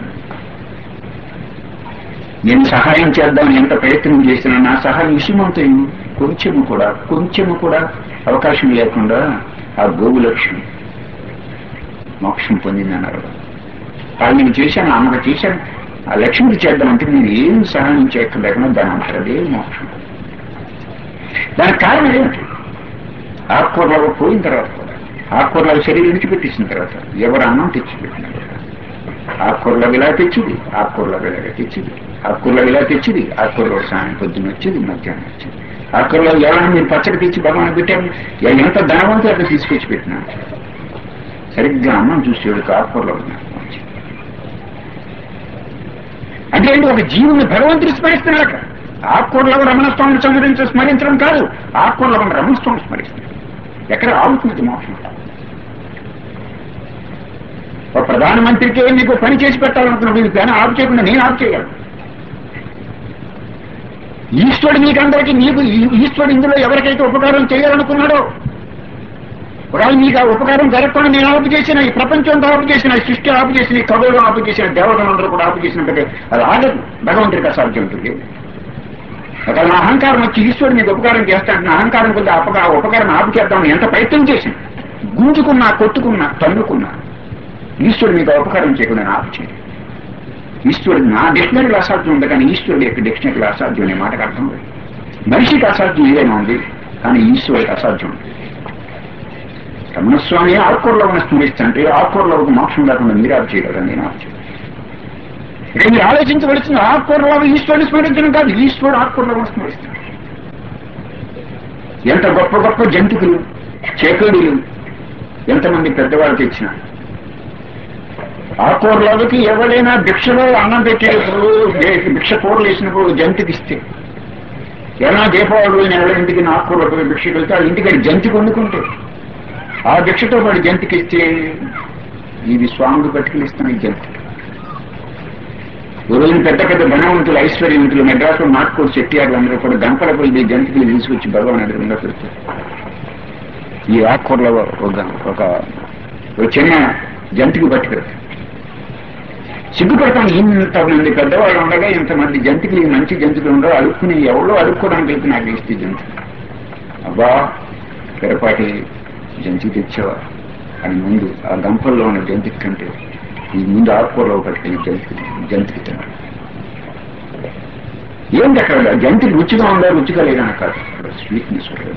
నేను సహాయం చేద్దామని ఎంత ప్రయత్నం చేసినా నా సహాయం విషమంతో కొంచెము కూడా కొంచెము కూడా అవకాశం లేకుండా ఆ గోగు లక్ష్మి మోక్షం పొందిందన్నారు వాళ్ళు నేను చేశాను అమ్మకు చేశాను ఆ లక్ష్మికి చేద్దామంటే నేను ఏం సహాయం చేయక్కర్లేకుండా దాని అంటారు మోక్షం దానికి కారణం ఏమిటి ఆకుకూరలో పోయిన తర్వాత కూడా ఆకుకూరలో శరీరం విడిచిపెట్టేసిన తర్వాత ఎవరు అన్నం తెచ్చిపెట్టినారు ఆకుకూరలో ఇలా తెచ్చింది ఆకుకూరలో ఇలా తెచ్చింది ఆకుకూరలో ఇలా తెచ్చింది ఆకుకూరలో సాయం పొద్దున్న వచ్చింది మధ్యాహ్నం వచ్చింది ఆకుకూరలో ఎవరైనా మీరు పచ్చడి తెచ్చి భగవాన్ పెట్టారు ఎంత ధనవంతులు అక్కడ తీసుకొచ్చి పెట్టినారు సరిగ్గా అన్నం చూసేవాడికి ఆకుకూరలో ఉన్నారు అంటే ఏంటి ఒక జీవుని భగవంతుడు స్మరిస్తున్నాడు ఆకుకూరలో రమణస్వామిని సంహరించి స్మరించడం కాదు ఆకుకూరలో ఉన్న రమణస్వామిని స్మరిస్తున్నాడు ఎక్కడ ఆగుతుంది మోక్షం ఒక ప్రధానమంత్రికి మీకు పని చేసి పెట్టాలనుకున్న మీరు పని ఆపు చేయకుండా నేను ఆపు చేయగలను ఈశ్వరుడు మీకందరికీ నీకు ఈ- ఈశ్వరుడు ఇందులో ఎవరికైతే ఉపకారం చేయాలనుకున్నాడో ఒకవేళ మీకు ఆ ఉపకారం జరగకుండా నేను ఆపు చేసిన ఈ ప్రపంచంతో ఆపు చేసిన ఈ సృష్టి ఆపు చేసిన ఈ ఖగోళం ఆపు చేసిన దేవతలందరూ కూడా ఆపు చేసినట్టే అది ఆగదు భగవంతుడికి అసాధ్యం ఉంటుంది ఒకవేళ నా అహంకారం వచ్చి ఈశ్వరుడు మీకు ఉపకారం చేస్తాడు నా అహంకారం కొద్ది అపకా ఉపకారం ఆపు చేద్దామని ఎంత ప్రయత్నం చేసిన గుంజుకున్నా కొట్టుకున్నా తన్నుకున్నా ఈశ్వరుడు మీకు ఉపకారం చేయకుండా నేను ఆపు చేయను ఈశ్వరుడు నా డిక్షనరీలో అసాధ్యం ఉంది కానీ ఈశ్వరుడు యొక్క డిక్షనరీలో అసాధ్యం అనే మాటకు అర్థం లేదు మనిషికి అసాధ్యం ఏదైనా ఉంది కానీ ఈశ్వరుడికి అసాధ్యం ఉంది రమణస్వామి ఆకుకూరలో ఉన్న స్మరిస్తుంటే ఆకుకూరలో ఒక మోక్షం లేకుండా మీరు ఆపు చేయగలరా నేను ఆపు చేయను ఇక మీరు ఆలోచించవలసింది ఆకుకూరలో ఈశ్వరుని స్మరించడం కాదు ఈశ్వరుడు ఆకుకూరలో ఉన్న స్మరిస్తాడు ఎంత గొప్ప గొప్ప జంతుకులు చేకడులు ఎంతమంది పెద్దవాళ్ళు తెచ్చినా ఆకుకూరలోకి ఎవరైనా భిక్షలో అన్నం పెట్టేటప్పుడు దే- భిక్ష కూరలు వేసినప్పుడు జంతుకి ఇస్తే ఎలా దీపావళి రోజున ఎవరి ఇంటికి నా ఆకుకూరలో పోయి భిక్షకు వెళ్తే ఆ ఇంటికి అది జంతుకు వండుకుంటే ఆ భిక్షతో పాటు జంతుకి ఇస్తే ఇది స్వాముడు పట్టుకెళ్ళిస్తాను ఈ జంతు ఈ రోజున పెద్ద పెద్ద ధనవంతులు ఐశ్వర్యవంతులు మెడ్రాస్లో నాటుకోడు చెట్టియాడు అందరూ కూడా గంపల పోయి జంతుకులు తీసుకొచ్చి భగవాన్ ఎదురుగా పెడతారు ఈ ఆకుకూరలో ఒక ఒక ఒక చిన్న జంతుకు పట్టుకెళ్తారు సిగ్గుపడతాను ఇంతమంది పెద్దవాళ్ళు ఉండగా ఇంతమంది జంతుకులు ఈ మంచి జంతువులు ఉండవు అడుక్కుని ఎవరో అడుక్కోవడానికి వెళ్తే నాకు ఇస్తే జంతువు అబ్బా పిరపాటి జంతువు తెచ్చావా అని ముందు ఆ గంపల్లో ఉన్న జంతువు కంటే ఈ ముందు ఆకుకూరలో పట్టుకుని జంతు జంతుకి తిన్నాడు ఏంటి అక్కడ జంతువు రుచిగా ఉందా రుచిగా లేదని కాదు అక్కడ స్వీట్నెస్ ఉంటుంది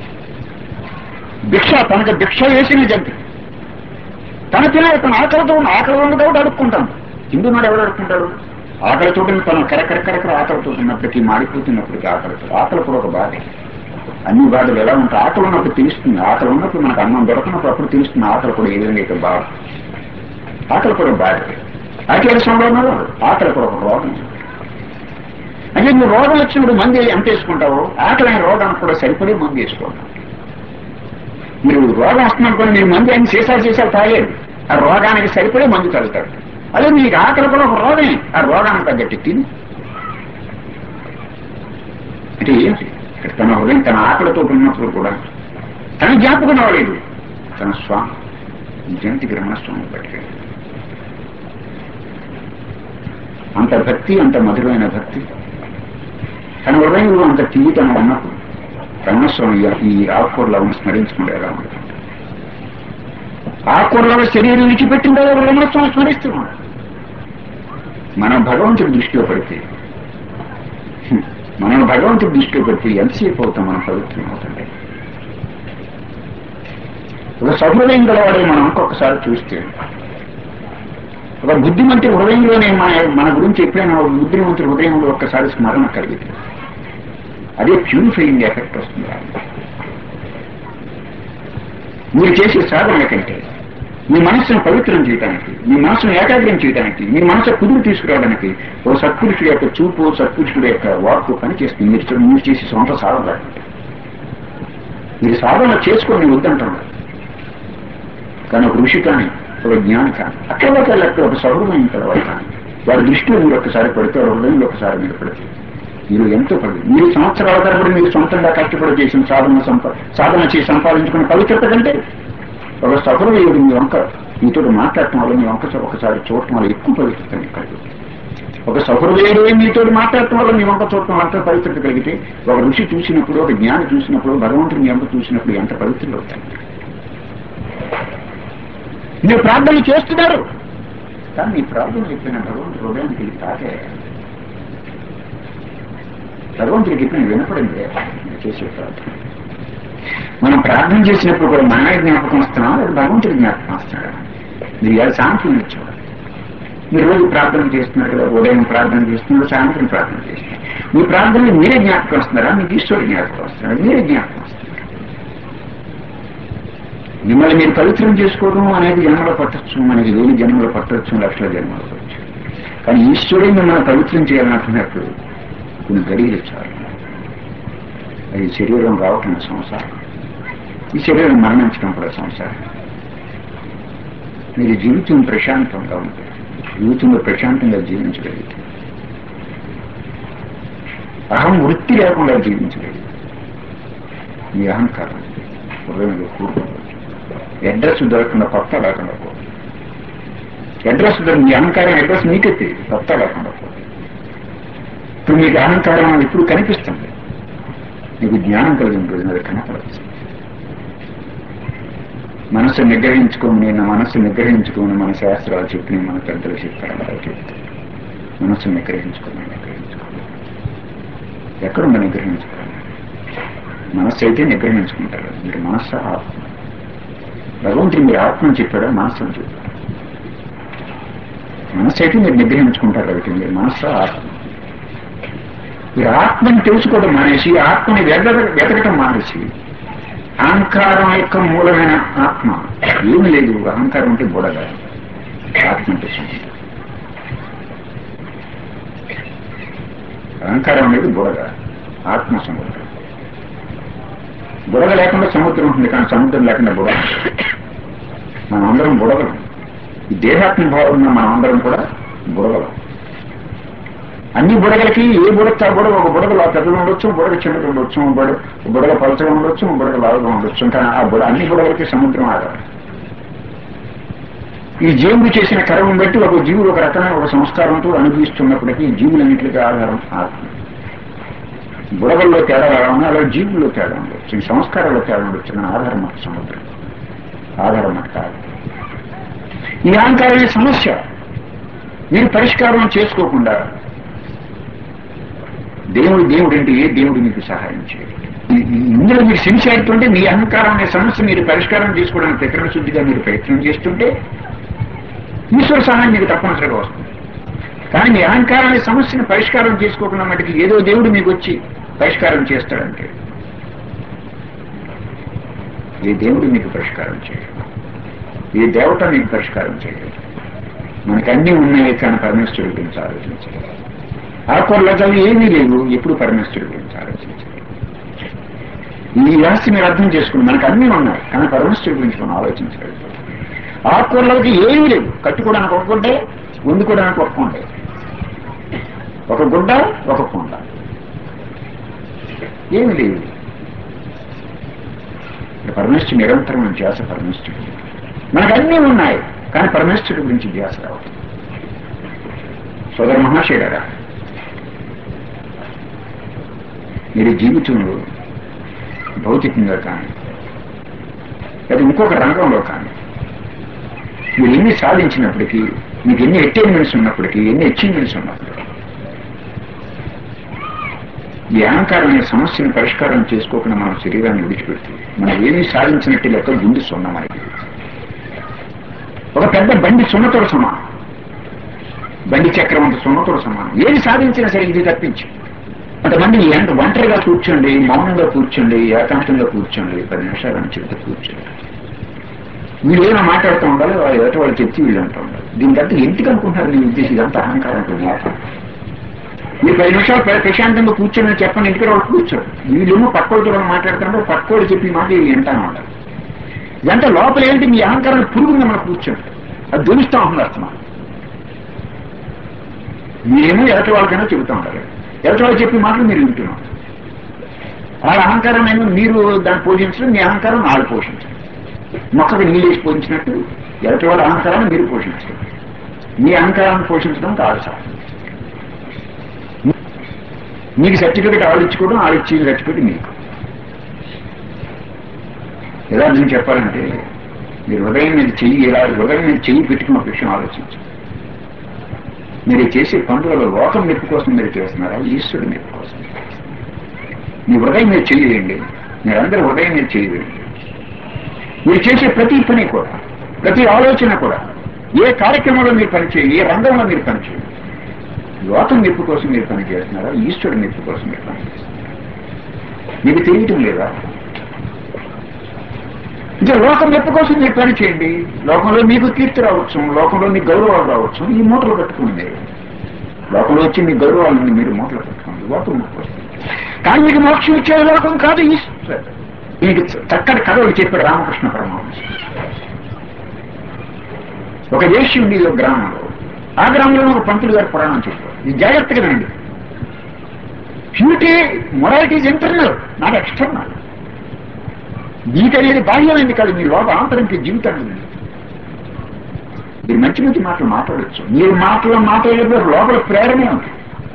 భిక్ష తనకు భిక్ష వేసిన జంతు తన తినాలి తన ఆకలితో ఉన్న ఆకలి ఉంది కాబట్టి అడుక్కుంటాను హిందూ నాడు ఎవరు అడుక్కుంటాడు ఆకలితో తను కరకర కరకర ఆకలితో ఉన్నప్పటికీ మాడిపోతున్నప్పటికీ ఆకలితో ఆకలి కూడా ఒక బాధ అన్ని బాధలు ఎలా ఉంటాయి ఆకలి ఉన్నప్పుడు తెలుస్తుంది ఆకలి ఉన్నప్పుడు మనకు అన్నం దొరకనప్పుడు అప్పుడు తెలుస్తుంది ఆకలి కూడా ఏ విధంగా అయితే బాధ ఆకలి కూడా బాధ ఆకలి సంబంధంలో ఆకలి కూడా ఒక రోగం అంటే నువ్వు రోగం వచ్చినప్పుడు మంది ఎంత వేసుకుంటావో ఆకలి అయిన రోగానికి కూడా సరిపడే మంది వేసుకోవాలి మీరు రోగం వస్తున్నప్పుడు మీరు మంది అన్ని సీసాలు సీసాలు తాగేది ఆ రోగానికి సరిపడే మందు తాగుతారు అదే మీకు ఆకలి కూడా ఒక రోగమే ఆ రోగానికి తగ్గట్టు తిని అంటే ఏంటి ఇక్కడ తన హృదయం తన ఆకలితో ఉన్నప్పుడు కూడా తన జ్ఞాపకం అవ్వలేదు తన స్వామి జయంతికి రమణస్వామి పట్టుకెళ్ళి అంత భక్తి అంత మధురమైన భక్తి తన హృదయంలో అంత తీయతనం ఉన్నప్పుడు రమణస్వామి ఈ ఆకుకూరలో స్మరించుకుంటే ఎలా ఉంటుంది ఆకుకూరలో శరీరం విడిచిపెట్టిందో రమణస్వామి స్మరిస్తున్నాడు మనం భగవంతుడి దృష్టిలో పడితే హ్మ్, మనం భగవంతుడి దృష్టిలో పెడితే ఎంతసేపు అవుతాం మనం పవిత్రం అవుతుంది ఒక సహృదయం గలవాడే మనం ఇంకొకసారి చూస్తే ఒక బుద్ధిమంతుడి హృదయంలోనే మన మన గురించి ఎప్పుడైనా ఒక బుద్ధిమంతుడి హృదయంలో ఒక్కసారి స్మరణ కలిగితే అదే ప్యూరిఫైయింగ్ ఎఫెక్ట్ వస్తుంది మీరు చేసే సాధన కంటే మీ మనస్సును పవిత్రం చేయడానికి మీ మనస్సును ఏకాగ్రం చేయడానికి మీ మనసు కుదురు తీసుకురావడానికి ఓ సత్పురుషుడు యొక్క చూపు సత్పురుషుడు యొక్క వాక్కు పనిచేస్తుంది మీరు చూ- మీరు చేసే సొంత సాధన లేకుండా. మీరు సాధన చేసుకొని వద్దంటున్నారు కానీ ఒక ఋషి కానీ ఒక జ్ఞాని కానీ అక్కడ అక్కడ ఒక సౌహృదయం కలవాలి కానీ వారి దృష్టిలో మీరు ఒక్కసారి పడితే వారి హృదయంలో ఒకసారి మీరు పడితే మీరు ఎంతో పడి మీరు సంవత్సరాల తరబడి మీరు సొంతంగా కష్టపడి చేసిన సాధన సంపా సాధన చేసి సంపాదించుకున్న పవిత్రత కంటే ఒక సఫలమయ్యేది మీ వంక మీతో మాట్లాడటం వల్ల మీ వంక ఒకసారి చూడటం వల్ల ఎక్కువ పవిత్రత మీకు కలుగుతుంది ఒక సహృదయుడు మీతో మాట్లాడటం వల్ల మీ వంక చూడటం అంత పవిత్రత కలిగితే ఒక ఋషి చూసినప్పుడు ఒక జ్ఞాని చూసినప్పుడు భగవంతుడు మీ వంక చూసినప్పుడు ఎంత పవిత్రులు అవుతాయి మీరు ప్రార్థన చేస్తున్నారు కానీ మీ ప్రార్థన చెప్పిన భగవంతుడు హృదయానికి వెళ్ళి తాకే భగవంతుడికి చెప్పిన వినపడింది మీరు చేసే ప్రార్థన మనం ప్రార్థన చేసినప్పుడు కూడా మనమే జ్ఞాపకం వస్తున్నాం లేదా భగవంతుడి జ్ఞాపకం వస్తున్నాడు మీరు ఎలా శాంతిని ఇచ్చేవాడు మీరు రోజు ప్రార్థన చేస్తున్నారు కదా ఉదయం ప్రార్థన చేస్తున్నారు సాయంత్రం ప్రార్థన చేస్తున్నారు మీ ప్రార్థనలు మీరే జ్ఞాపకం వస్తున్నారా మీకు ఈశ్వరుడు జ్ఞాపకం వస్తున్నారా మీరే జ్ఞాపకం వస్తున్నారు మిమ్మల్ని మీరు పవిత్రం చేసుకోవడం అనేది జన్మలో పట్టచ్చు మనకి వేలు జన్మలో పట్టవచ్చు లక్షల జన్మలో పట్టచ్చు కానీ ఈశ్వరుడే మిమ్మల్ని పవిత్రం చేయాలనుకున్నప్పుడు కొన్ని గడియలు చాలు అది శరీరం రావటం సంసారం ఈ శరీరం మరణించడం కూడా సంసారం మీరు జీవితం ప్రశాంతంగా ఉంటుంది జీవితంలో ప్రశాంతంగా జీవించగలిగితే అహం వృత్తి లేకుండా జీవించగలిగితే మీ అహంకారం హృదయంలో కూడుకోవచ్చు అడ్రస్ దొరకకుండా కొత్త లేకుండా పోదు అడ్రస్ దొరికి మీ అహంకారం అడ్రస్ మీకే తెలియదు కొత్త లేకుండా పోదు ఇప్పుడు మీకు అహంకారం ఇప్పుడు కనిపిస్తుంది మీకు జ్ఞానం కలిగిన రోజున అది కనపడచ్చు మనసు నిగ్రహించుకోని నేను మనసు నిగ్రహించుకోని మన శాస్త్రాలు చెప్పిన మన పెద్దలు చెప్పారు అలా చెప్తారు మనసు నిగ్రహించుకోని నిగ్రహించుకోని ఎక్కడుంది నిగ్రహించుకోవాలి మనస్సు అయితే నిగ్రహించుకుంటారు మీరు మనస్సు ఆత్మ భగవంతుడు మీరు ఆత్మని చెప్పాడా మనస్సుని చెప్పాడు మనస్సు అయితే మీరు నిగ్రహించుకుంటారు అయితే మీరు మనస్సు ఆత్మ మీరు ఆత్మని తెలుసుకోవడం మానేసి ఆత్మని వెద వెతకటం మానేసి అహంకారం యొక్క మూలమైన ఆత్మ ఏమి లేదు అహంకారం అంటే బుడగ ఆత్మ అంటే సముద్రం అహంకారం అనేది బుడగ ఆత్మ సముద్రం బుడగ లేకుండా సముద్రం ఉంటుంది కానీ సముద్రం లేకుండా బుడగ మనం అందరం బుడగలం ఈ దేహాత్మ భావం ఉన్న మనం అందరం కూడా బుడగలం అన్ని బుడగలకి ఏ బుడగ కూడా ఒక బుడగలు ఆ పెద్దలు ఉండొచ్చు బుడగ చిన్నది ఉండొచ్చు బుడ బుడగ పలచగా ఉండొచ్చు బుడగ లావుగా ఉండొచ్చు కానీ ఆ బుడ అన్ని బుడగలకి సముద్రం ఆధారం ఈ జీవుడు చేసిన కర్మం బట్టి ఒక జీవుడు ఒక రకమైన ఒక సంస్కారంతో అనుభవిస్తున్నప్పటికీ జీవులన్నింటికి ఆధారం ఆత్మ బుడగల్లో తేడా రావడం అలా జీవుల్లో తేడా ఉండొచ్చు ఈ సంస్కారాల్లో తేడా ఉండొచ్చు కానీ ఆధారం మాకు సముద్రం ఆధారం మాకు కాదు ఈ అహంకారమే సమస్య మీరు పరిష్కారం చేసుకోకుండా దేవుడు దేవుడు అంటే ఏ దేవుడు మీకు సహాయం చేయడు ఈ- ఈ- ఇందులో మీరు సిన్సియారిటీ ఉంటే మీ అహంకారం అనే సమస్య మీరు పరిష్కారం చేసుకోవడానికి ప్రకరణ శుద్ధిగా మీరు ప్రయత్నం చేస్తుంటే ఈశ్వర సహాయం మీకు తప్పనిసరిగా వస్తుంది కానీ మీ అహంకారం అనే సమస్యను పరిష్కారం చేసుకోకుండా మటుకు ఏదో దేవుడు మీకు వచ్చి పరిష్కారం చేస్తాడంటే ఏ దేవుడు మీకు పరిష్కారం చేయడు ఏ దేవత మీకు పరిష్కారం చేయడు మనకు అన్నీ ఉన్నాయి కానీ పరమేశ్వరుడి గురించి ఆలోచించాలి ఆకుకూరలు ఏమీ లేవు ఎప్పుడు పరమేశ్వరుడి గురించి ఆలోచించాలి ఈ వ్యవస్థ మీరు అర్థం చేసుకుని మనకు అన్నీ ఉన్నాయి కానీ పరమేశ్వరుడి గురించి మనం ఆలోచించలేదు ఆకుకూరలకి ఏమీ లేవు కట్టుకోవడానికి ఒక గుడ్డే వండుకోవడానికి ఒక కొండ ఒక గుడ్డ ఒక కొండ ఏమి లేవు పరమేశ్వరుడు నిరంతరం ధ్యాస పరమేశ్వరుడు మనకు అన్నీ ఉన్నాయి కానీ పరమేశ్వరుడి గురించి ధ్యాస రావట్లేదు సోదర మహాశయుడరా మీరు జీవితంలో భౌతికంగా కానీ లేదా ఇంకొక రంగంలో కానీ మీరు ఎన్ని సాధించినప్పటికీ మీకు ఎన్ని అటైన్మెంట్స్ ఉన్నప్పటికీ ఎన్ని అచీవ్మెంట్స్ ఉన్నప్పటికీ ఈ అహంకారం అనే సమస్యను పరిష్కారం చేసుకోకుండా మన శరీరాన్ని విడిచిపెడుతుంది మనం ఏమీ సాధించినట్టు లెక్క గుండి సున్నమని ఒక పెద్ద బండి సున్నతో సమానం బండి చక్రం అంత సున్నతో సమానం ఏది సాధించినా సరే ఇది తప్పించి కొంతమంది ఎంత ఒంటరిగా కూర్చోండి మౌనంగా కూర్చోండి ఏకాంతంగా కూర్చోండి పది నిమిషాలు అని చెప్తే కూర్చోండి వీళ్ళు ఏమైనా మాట్లాడుతూ ఉండాలి వాళ్ళు ఎదుటి వాళ్ళు తెచ్చి వీళ్ళు అంటూ ఉండాలి దీని తర్వాత ఎందుకు అనుకుంటున్నారు నీ ఉద్దేశం ఇదంతా అహంకారంతో మోసం మీరు పది నిమిషాలు ప్ర- ప్రశాంతంగా కూర్చొని చెప్పండి ఇంటికి వాళ్ళు కూర్చోరు వీళ్ళేమో పక్కోడితో వాళ్ళు మాట్లాడుతుంటే పక్కోడు చెప్పి మాట వీళ్ళు వింటాను ఉండాలి ఇదంతా లోపల ఏంటి మీ అహంకారాన్ని పురుగుంది మనం కూర్చోండి అది దురుస్తా ఉంది అర్థం మీరేమో ఎలటి వాళ్ళకైనా చెబుతూ ఉండాలి ఎలటి వాళ్ళు చెప్పిన మాటలు మీరు వింటున్నాం వాళ్ళ అహంకారం ఏమో మీరు దాన్ని పోషించడం మీ అహంకారం వాళ్ళు పోషించడం మొక్కకు నీళ్ళు వేసి పోషించినట్టు ఎలటి వాళ్ళ అహంకారాన్ని మీరు పోషించడం మీ అహంకారాన్ని పోషించడం కాదు సార్ మీకు సర్టిఫికెట్ ఆడిచ్చుకోవడం ఆడిచ్చి సర్టిఫికెట్ మీకు ఎలా నేను చెప్పాలంటే మీరు హృదయం మీద చెయ్యి ఇలా హృదయం మీద చెయ్యి పెట్టుకున్న ఒక విషయం ఆలోచించు మీరు చేసే పనులలో లోకం మెప్పు కోసం మీరు చేస్తున్నారా ఈశ్వరుడు మెప్పు కోసం మీ హృదయం మీద చెయ్యండి మీరందరూ హృదయం మీద చెయ్యండి మీరు చేసే ప్రతి పని కూడా ప్రతి ఆలోచన కూడా ఏ కార్యక్రమంలో మీరు పనిచేయండి ఏ రంగంలో మీరు పనిచేయండి లోకం మెప్పు కోసం మీరు పని చేస్తున్నారా ఈశ్వరుడు మెప్పు కోసం మీరు పని చేస్తున్నారా మీకు తెలియటం లేదా ఇంకా లోకం మెప్పు కోసం మీరు పని చేయండి లోకంలో మీకు కీర్తి రావచ్చు లోకంలో మీకు గౌరవాలు రావచ్చు ఈ మూటలు కట్టుకోండి లోకంలో వచ్చి మీ గౌరవాలని మీరు మూటలు కట్టుకోండి లోకం మెప్పు కోసం కానీ మీకు మోక్షం ఇచ్చే లోకం కాదు ఈశ్వరుడు మీకు చక్కటి కథలు చెప్పాడు రామకృష్ణ పరమహంస ఒక దేశం ఉంది ఒక గ్రామంలో ఆ గ్రామంలో ఒక పంతులు గారు పురాణం చెప్పారు ఇది జాగ్రత్తగా రండి purity morality is internal not external గీత అనేది బాహ్యమైంది కాదు మీ లోపల ఆంతరంకి జీవితం ఉంది మీరు మంచి మంచి మాటలు మాట్లాడచ్చు మీరు మాటలు మాట్లాడేటప్పుడు లోపల ప్రేరణ ఉంది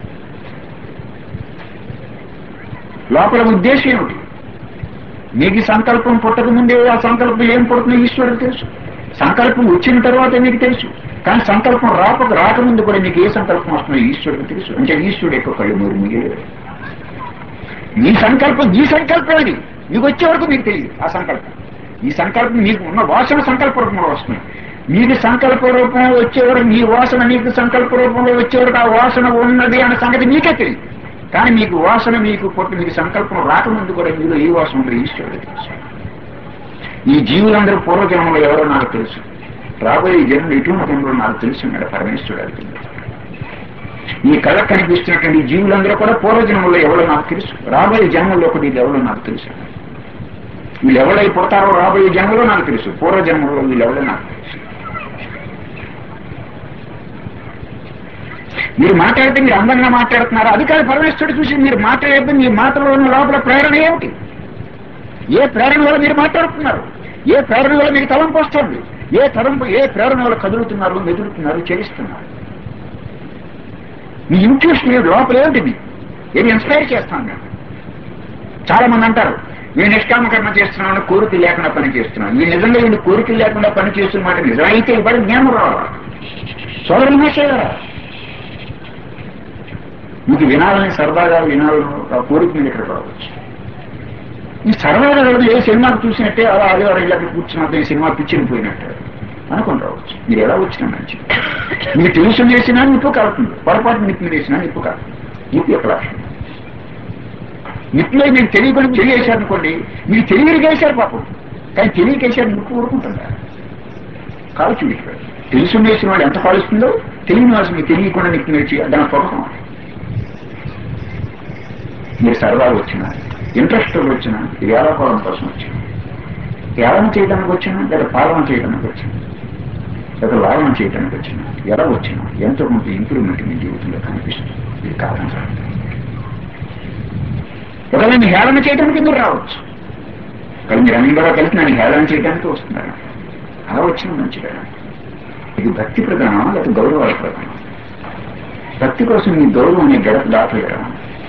లోపల ఉద్దేశం ఏమిటి మీకు సంకల్పం పుట్టక ముందే ఆ సంకల్పం ఏం పుడుతుందో ఈశ్వరుడు తెలుసు సంకల్పం వచ్చిన తర్వాత మీకు తెలుసు కానీ సంకల్పం రాక రాకముందు కూడా మీకు ఏ సంకల్పం వస్తుందో ఈశ్వరుడు తెలుసు అంటే ఈశ్వరుడు యొక్క కళ్ళు మీరు మీరు మీ సంకల్పం ఈ సంకల్పం అది మీకు వచ్చే వరకు మీకు తెలియదు ఆ సంకల్పం ఈ సంకల్పం మీకు ఉన్న వాసన సంకల్ప రూపంలో వస్తుంది మీకు సంకల్ప రూపంలో వచ్చే వరకు మీ వాసన మీకు సంకల్ప రూపంలో వచ్చే వరకు ఆ వాసన ఉన్నది అనే సంగతి మీకే తెలియదు కానీ మీకు వాసన మీకు పుట్టి మీకు సంకల్పం రాకముందు కూడా మీరు ఏ వాసన ఉందో ఈశ్వరుడు తెలుసు ఈ జీవులందరూ పూర్వజన్మలో ఎవరో నాకు తెలుసు రాబోయే జన్మ ఎటువంటి జన్మలో నాకు తెలుసు అన్నాడు పరమేశ్వరుడు అడిగింది ఈ కళ కనిపిస్తున్నటువంటి జీవులందరూ కూడా పూర్వజన్మలో ఎవరో నాకు తెలుసు రాబోయే జన్మలో ఒకటి ఇది ఎవరో నాకు తెలుసు వీళ్ళు ఎవరై పుడతారో రాబోయే జన్మలో నాకు తెలుసు పూర్వజన్మలో వీళ్ళు ఎవరో నాకు తెలుసు మీరు మాట్లాడితే మీరు అందంగా మాట్లాడుతున్నారు అది కాదు పరమేశ్వరుడు చూసి మీరు మాట్లాడితే మీ మాటలో ఉన్న లోపల ప్రేరణ ఏమిటి ఏ ప్రేరణ వల్ల మీరు మాట్లాడుతున్నారు ఏ ప్రేరణ వల్ల మీకు తలంపు వస్తుంది ఏ తలంపు ఏ ప్రేరణ వల్ల కదులుతున్నారు మెదులుతున్నారు చేయిస్తున్నారు మీ ఇంట్యూషన్ ఏమిటి లోపల ఏమిటి ఏది ఇన్స్పైర్ చేస్తాను నేను చాలా మంది అంటారు నేను నిష్కామ కర్మ చేస్తున్నాను కోరిక లేకుండా పని చేస్తున్నాను ఈ నిజంగా వీళ్ళు కోరిక లేకుండా పని చేస్తున్న మాట నిజమైతే ఇవ్వడం జ్ఞానం రావాలి సోదరు మహేశ్వర మీకు వినాలని సరదాగా వినాలని ఆ కోరిక మీద ఇక్కడ రావచ్చు ఈ సరదాగా వెళ్ళదు ఏ సినిమాకు చూసినట్టే అలా ఆదివారం ఇళ్ళకి కూర్చున్నట్టు ఈ సినిమా పిచ్చిని పోయినట్టు అనుకుని రావచ్చు మీరు ఎలా వచ్చినా మంచిది మీకు తెలుసు చేసినా నిప్పు కాలుతుంది పొరపాటు నిప్పు మీద వేసినా నిప్పు కాలుతుంది నిప్పు యొక్క లక్షణం నిప్పులో మీకు తెలియకుండా తెలియజేశారు అనుకోండి మీకు తెలియక వేశారు పాపం కానీ తెలియకేశారు నిప్పు ఊరుకుంటుందా కాల్చి మీకు తెలుసు వేసిన వాడు ఎంత కాలుస్తుందో తెలియని వాసు మీకు తెలియకుండా నిప్పు నేర్చి దాని పొగం మీరు సరదాగా వచ్చిన ఇంట్రెస్ట్ వచ్చిన వ్యాపారం కోసం వచ్చిన ఏళన చేయడానికి వచ్చినా లేదా పాలన చేయడానికి వచ్చిన లేదా లాభం చేయడానికి వచ్చిన ఎలా వచ్చినా ఎంతో కొంత ఇంప్రూవ్మెంట్ మీ జీవితంలో కనిపిస్తుంది ఇది కారణం కాదు ఒకవేళ మీ హేళన చేయడానికి మీరు రావచ్చు కానీ మీరు అందరూ కలిసి నన్ను హేళన చేయడానికి వస్తున్నారు అలా వచ్చిన మంచిగా ఇది భక్తి ప్రధానం లేదా గౌరవాల ప్రధానం భక్తి కోసం మీ గౌరవం అనే గడప దాటలేరా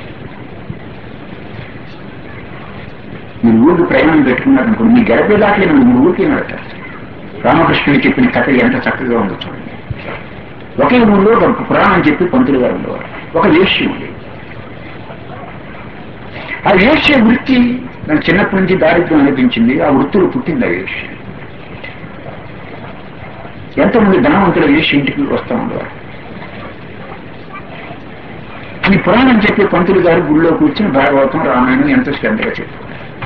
మీరు ఊరికి ప్రయాణం పెట్టుకున్నారనుకోండి మీ గడపే దాటలేదు మీరు ఊరికే నడతారు రామకృష్ణుడు చెప్పిన కథ ఎంత చక్కగా ఉందో చూడండి ఒకే ఊళ్ళో ఒక పురాణం చెప్పి పంతులు గారు ఉండేవారు ఒక వేష్య ఉంది ఆ వేష్య వృత్తి నాకు చిన్నప్పటి నుంచి దారిద్ర్యం అనిపించింది ఆ వృత్తిలో పుట్టింది ఆ వేష్య ఎంతమంది ధనవంతుల వేష్య ఇంటికి వస్తూ ఉండేవారు ఈ పురాణం చెప్పే పంతులు గారు గుళ్ళో కూర్చుని భాగవతం రామాయణం ఎంతో శ్రద్ధగా చెప్పారు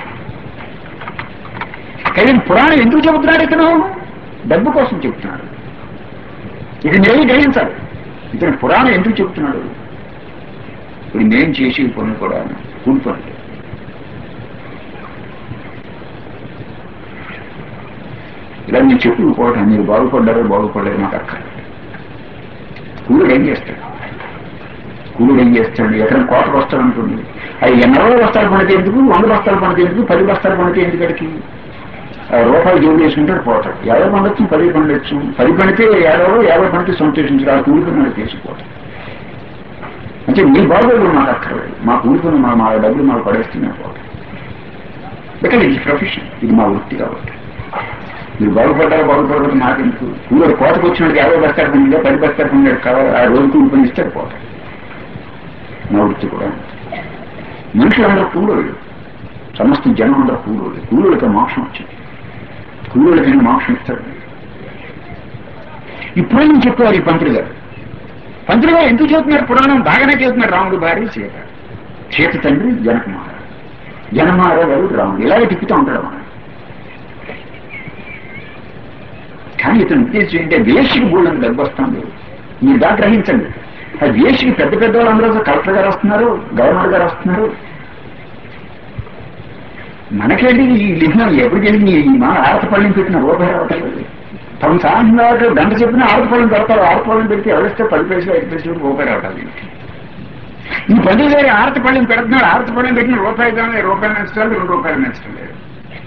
కానీ పురాణం ఎందుకు చెబుతున్నాడు ఇతను డబ్బు కోసం చెబుతున్నాడు ఇది నేను గ్రహించాలి ఇతను పురాణం ఎందుకు చెబుతున్నాడు ఇప్పుడు నేను చేసి పనులు కూడా కూలి పనులు ఇలా నేను చెప్పుకోవటం మీరు బాగుపడ్డారో బాగుపడలేదు నాకు అక్క కూలి ఏం చేస్తాడు కూలీడు ఏం చేస్తాడు ఎక్కడ కోతకు వస్తాడు అనుకోండి అది ఎన్నో బస్తాలు పడితే ఎందుకు వంద బస్తాలు పడితే ఎందుకు పది బస్తాలు పడితే ఎందుకు అడిగి ఆ రూపాయలు జోడు చేసుకుంటాడు పోతాడు యాభై పండొచ్చు పది పండొచ్చు పది పడితే యాభై యాభై పడితే సంతోషించాడు ఆ కూలిపని తీసుకుపోతాడు అంటే మీ బాగోడు మాకు అక్కర్లేదు మా కూలిపని మా మా డబ్బులు మాకు పడేస్తూనే పోతాం బికాజ్ ఇది ప్రొఫెషన్ ఇది మా వృత్తి కాబట్టి మీరు బాగుపడ్డారా బాగుపడదు నాకెందుకు కూలర్ కోతకు వచ్చినట్టు యాభై బస్తాలు పండిగా పది బస్తాలు పండాడు కావాలి ఆ రోజు కూలి పని ఇస్తే పోతాడు మా వృత్తి కూడా మనుషులందరూ కూలోళ్ళు సమస్త జనం అందరూ కూలోళ్ళు కూలోళ్ళకి మోక్షం వచ్చింది కూలోళ్ళకైనా మోక్షం ఇస్తాడు ఇప్పుడే నేను చెప్పేవారు ఈ పంతులు గారు పంతులు గారు ఎందుకు చెబుతున్నారు పురాణం బాగానే చెబుతున్నారు రాముడు భార్య సీత సీత తండ్రి జనకుమార జనమార గారు రాముడు ఇలాగే తిప్పుతూ ఉంటాడు మనం కానీ ఇతను ఉద్దేశం ఏంటంటే వేషికి బోళ్ళని డబ్బు వస్తుంది మీరు దాకా గ్రహించండి ఆ వేషికి పెద్ద పెద్ద వాళ్ళందరూ కలెక్టర్ గారు వస్తున్నారు గవర్నర్ గారు వస్తున్నారు మనకేంటి ఈ లిఖనం ఎప్పుడు జరిగింది ఈ మా ఆడపళ్ళని పెట్టిన రూపాయి రావట్లేదు తమ సాయంత్రం గంట చెప్పిన ఆడపళ్ళని పెడతారు ఆడపళ్ళని పెడితే ఎవరిస్తే పది పైసలు ఐదు పైసలు రూపాయి రావట్లేదు ఈ పది గారి ఆడపళ్ళని పెడుతున్నారు ఆడపళ్ళని పెట్టిన రూపాయి కానీ రూపాయలు నచ్చలేదు రెండు రూపాయలు నచ్చడం లేదు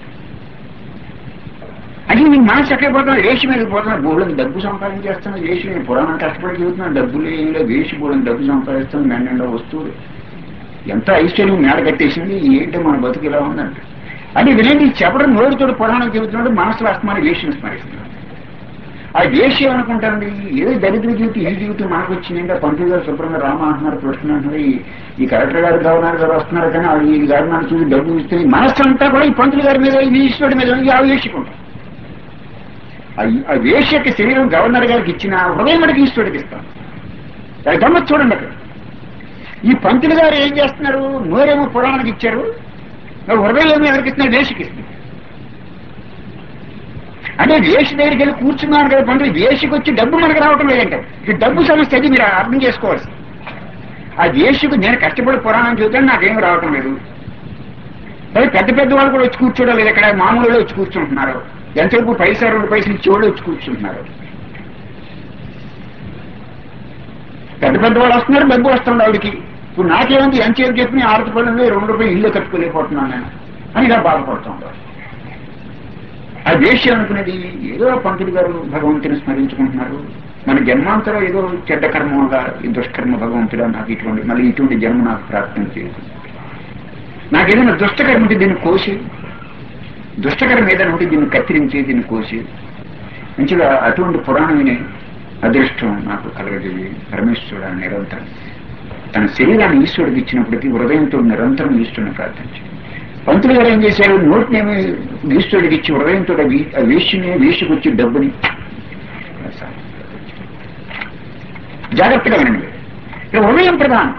అది నీ మనసు ఎక్కడ పోతున్నా వేషి మీద పోతున్నా బోళ్ళని డబ్బు సంపాదించేస్తున్నా వేషి మీద పురాణం కష్టపడి చూస్తున్నా డబ్బులు ఏం లేదు వేషి బోళ్ళని డబ్బు సంపాదిస్తున్నా మెండంలో వస్తువులు ఎంత ఐశ్వర్యం మేడ కట్టేసింది ఏంటో మన బతుకు ఇలా ఉందంటే అది వినండి చెప్పడం నోరుతోడు పురాణం చెబుతున్నాడు మనసులో అస్తమాన వేషిని స్మరిస్తున్నాడు ఆ వేషి ఏమనుకుంటానండి ఏదో దరిద్ర జీవితం ఈ జీవితం మనకు వచ్చిందంటే పంతులు గారు శుభ్రంగా రామ అంటున్నారు కృష్ణ అంటున్నారు ఈ- ఈ కలెక్టర్ గారు గవర్నర్ గారు వస్తున్నారు కానీ వాళ్ళు ఈ గారు మనకు చూసి డబ్బు ఇస్తే ఈ మనస్సు అంతా కూడా ఈ పంతులు గారి మీద ఈ ఈశ్వరుడి మీద ఈ ఆవేశికుంటాం ఆ- ఆ వేష యొక్క శరీరం గవర్నర్ గారికి ఇచ్చిన హృదయం మనకి ఈశ్వరుడికి ఇస్తాం అది గమ్మత్ చూడండి అక్కడ ఈ పంతులు గారు ఏం చేస్తున్నారు నోరేమో పురాణానికి ఇచ్చారు మరి హృదయం ఏమో ఎవరికి ఇస్తున్నారు వేషకి ఇస్తున్నారు అంటే వేష దగ్గరికి వెళ్ళి కూర్చున్నాను కదా పంతులు వేషకి వచ్చి డబ్బు మనకు రావటం లేదంటే ఈ డబ్బు సమస్య అది మీరు అర్థం చేసుకోవాల్సి ఆ వేషకు నేను కష్టపడి పురాణం చూద్దాను నాకేం రావటం లేదు మరి పెద్ద పెద్ద వాళ్ళు కూడా వచ్చి కూర్చోవడం లేదు ఇక్కడ మామూలు వాళ్ళు వచ్చి కూర్చుంటున్నారు ఎంతసేపు పైసా రెండు పైసలు ఇచ్చేవాళ్ళు వచ్చి కూర్చుంటున్నారు పెద్ద పెద్ద వాళ్ళు వస్తున్నారు డబ్బు వస్తుంది ఆవిడకి ఇప్పుడు నాకేముంది ఎంతసేపు చెప్పి ఆరు పడింది రెండు రూపాయలు ఇల్లు కట్టుకోలేకపోతున్నాను నేను అని ఇలా బాధపడుతుంటారు ఆ దేశం అనుకునేది ఏదో పంతులు గారు భగవంతుని స్మరించుకుంటున్నారు మన జన్మాంతరం ఏదో చెడ్డ కర్మగా ఈ దుష్కర్మ భగవంతుడా నాకు ఇటువంటి మళ్ళీ ఇటువంటి జన్మ నాకు ప్రార్థన చేయదు నాకు ఏదైనా దుష్టకర్మ ఉంటే దీన్ని కోసి దుష్టకర్మ ఏదైనా ఉంటే దీన్ని కత్తిరించి దీన్ని కోసి మంచిగా అటువంటి పురాణమైన అదృష్టం నాకు కలగజేయి పరమేశ్వరుడు నిరంతరం తన శరీరాన్ని ఈశ్వరుడికి ఇచ్చినప్పటికీ హృదయంతో నిరంతరం ఈశ్వరుని ప్రార్థించి పంతులు గారు ఏం చేశారు నోటినేమి ఈశ్వరుడికి ఇచ్చి హృదయంతో ఆ వీ- ఆ వేషిని వేషికొచ్చి డబ్బుని జాగ్రత్తగా వినండి ఇక హృదయం ప్రధానం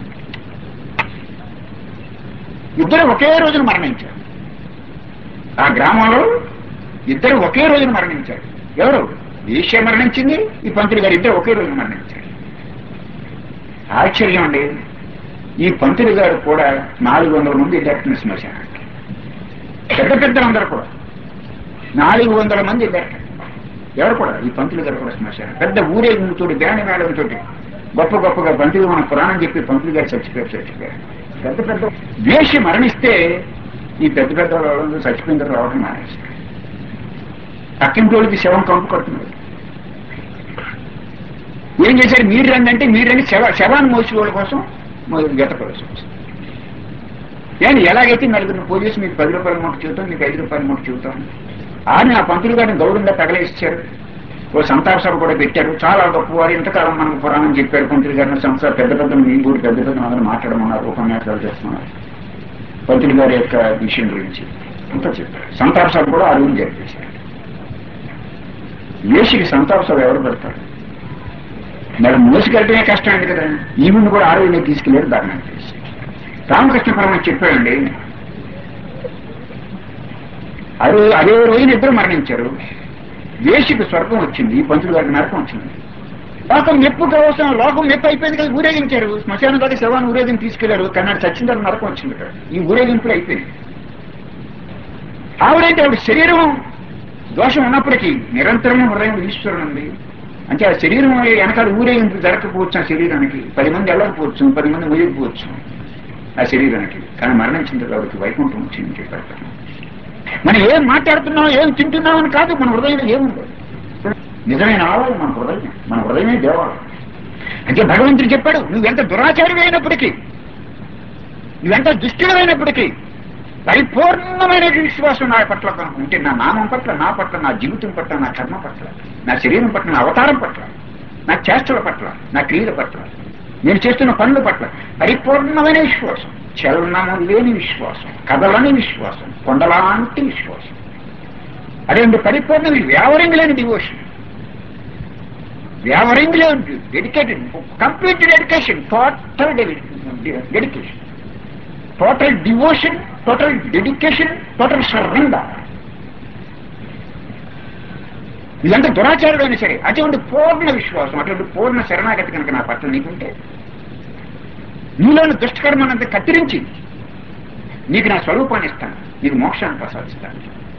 ఇద్దరు ఒకే రోజున మరణించారు ఆ గ్రామంలో ఇద్దరు ఒకే రోజున మరణించారు ఎవరు వేశ్య మరణించింది ఈ పంతులు గారు ఇద్దరు ఒకే రోజున మరణించారు ఆశ్చర్యం అండి ఈ పంతులు గారు కూడా నాలుగు వందల మంది వెళ్ళారు శ్మశానానికి పెద్ద పెద్దలందరూ కూడా నాలుగు వందల మంది వెళ్ళారు ఎవరు కూడా ఈ పంతులు గారు కూడా శ్మశానం పెద్ద ఊరేగింపుతో బ్యాండ్ మేళంతో గొప్ప గొప్పగా పంతులు మన పురాణం చెప్పి పంతులు గారు చచ్చిపోయారు చచ్చిపోయారు పెద్ద పెద్ద వేషి మరణిస్తే ఈ పెద్ద పెద్ద వాళ్ళు చచ్చిపోయిన తర్వాత రావడం మానేస్తారు పక్కింటోళ్ళకి శవం కంపు కొడుతున్నారు ఏం చేశారు మీరు రండి అంటే మీరు రండి శవ శవాన్ని మోసుకోవడం కోసం గతపడాల్సి వచ్చింది నేను ఎలాగైతే నలుగురిని పోలీసు మీకు పది రూపాయల మూట చూద్దాం మీకు ఐదు రూపాయల మూట చూద్దాం అని ఆ పంతులు గారిని గౌరవంగా తగలేసిచ్చారు ఓ సంతాప సభ కూడా పెట్టారు చాలా గొప్పవారు ఇంతకాలం మనకు పురాణం చెప్పారు పంతులు గారిని సంస్థ పెద్ద పెద్ద మీ కూడా పెద్ద పెద్ద అందరూ మాట్లాడమన్నారు ఉపన్యాసాలు చేస్తున్నారు పంతులు గారి యొక్క విషయం గురించి అంతా చెప్పారు సంతాప సభ కూడా ఆ రోజు జరిపించారు వేషికి సంతాప సభ ఎవరు పెడతారు మరి మోసుకెళ్ళటమే కష్టమైంది కదా ఈవిని కూడా ఆ రోజునే తీసుకెళ్ళారు దారుణం చేసి రామకృష్ణ పరమ చెప్పాడండి అదే అదే రోజున ఇద్దరు మరణించారు వేషికి స్వర్గం వచ్చింది పంతులు గారికి నరకం వచ్చింది లోకం మెప్పు కావాల్సిన లోకం మెప్పు అయిపోయింది కదా ఊరేగించారు శ్మశానం దాకా శవాన్ని ఊరేగింపు తీసుకెళ్లారు కన్నాడు చచ్చిన తర్వాత నరకం వచ్చింది కదా ఈ ఊరేగింపులు అయిపోయింది ఆవిడైతే ఆవిడ శరీరం దోషం ఉన్నప్పటికీ నిరంతరం హృదయం ఈశ్వరుడు ఉంది అంటే ఆ శరీరం వెనకాల ఊరేగింపు జరగకపోవచ్చు ఆ శరీరానికి పది మంది వెళ్ళకపోవచ్చు పది మంది ఊయకపోవచ్చు ఆ శరీరానికి కానీ మరణించిన తర్వాత వైకుంఠం వచ్చింది చెప్పారు మనం ఏం మాట్లాడుతున్నాం ఏం తింటున్నాం అని కాదు మన హృదయంలో ఏముంది నిజమైన ఆలయం మన హృదయం మన హృదయమే దేవాలయం అంటే భగవంతుడు చెప్పాడు నువ్వెంత దురాచారి అయినప్పటికీ నువ్వెంత దుష్టుడమైనప్పటికీ పరిపూర్ణమైన విశ్వాసం నా పట్ల కనుక ఉంటే నా నామం పట్ల నా పట్ల నా జీవితం పట్ల నా కర్మ పట్ల నా శరీరం పట్ల నా అవతారం పట్ల నా చేష్టల పట్ల నా క్రియల పట్ల నేను చేస్తున్న పనుల పట్ల పరిపూర్ణమైన విశ్వాసం చలనము లేని విశ్వాసం కదలని విశ్వాసం కొండలాంటి విశ్వాసం అదేంటి పరిపూర్ణ వ్యావరింగ్ లేని డివోషన్ వ్యావరింగ్ లేని dedicated complete dedication total dedication total devotion total dedication total surrender ఇదంతా దురాచారుడైనా సరే అటువంటి పూర్ణ విశ్వాసం అటువంటి పూర్ణ శరణాగతి కనుక నా పట్ల నీకుంటే నీలోని దుష్టకర్మనంతా కత్తిరించి నీకు నా స్వరూపాన్ని ఇస్తాను నీకు మోక్షాన్ని ప్రసాదిస్తాను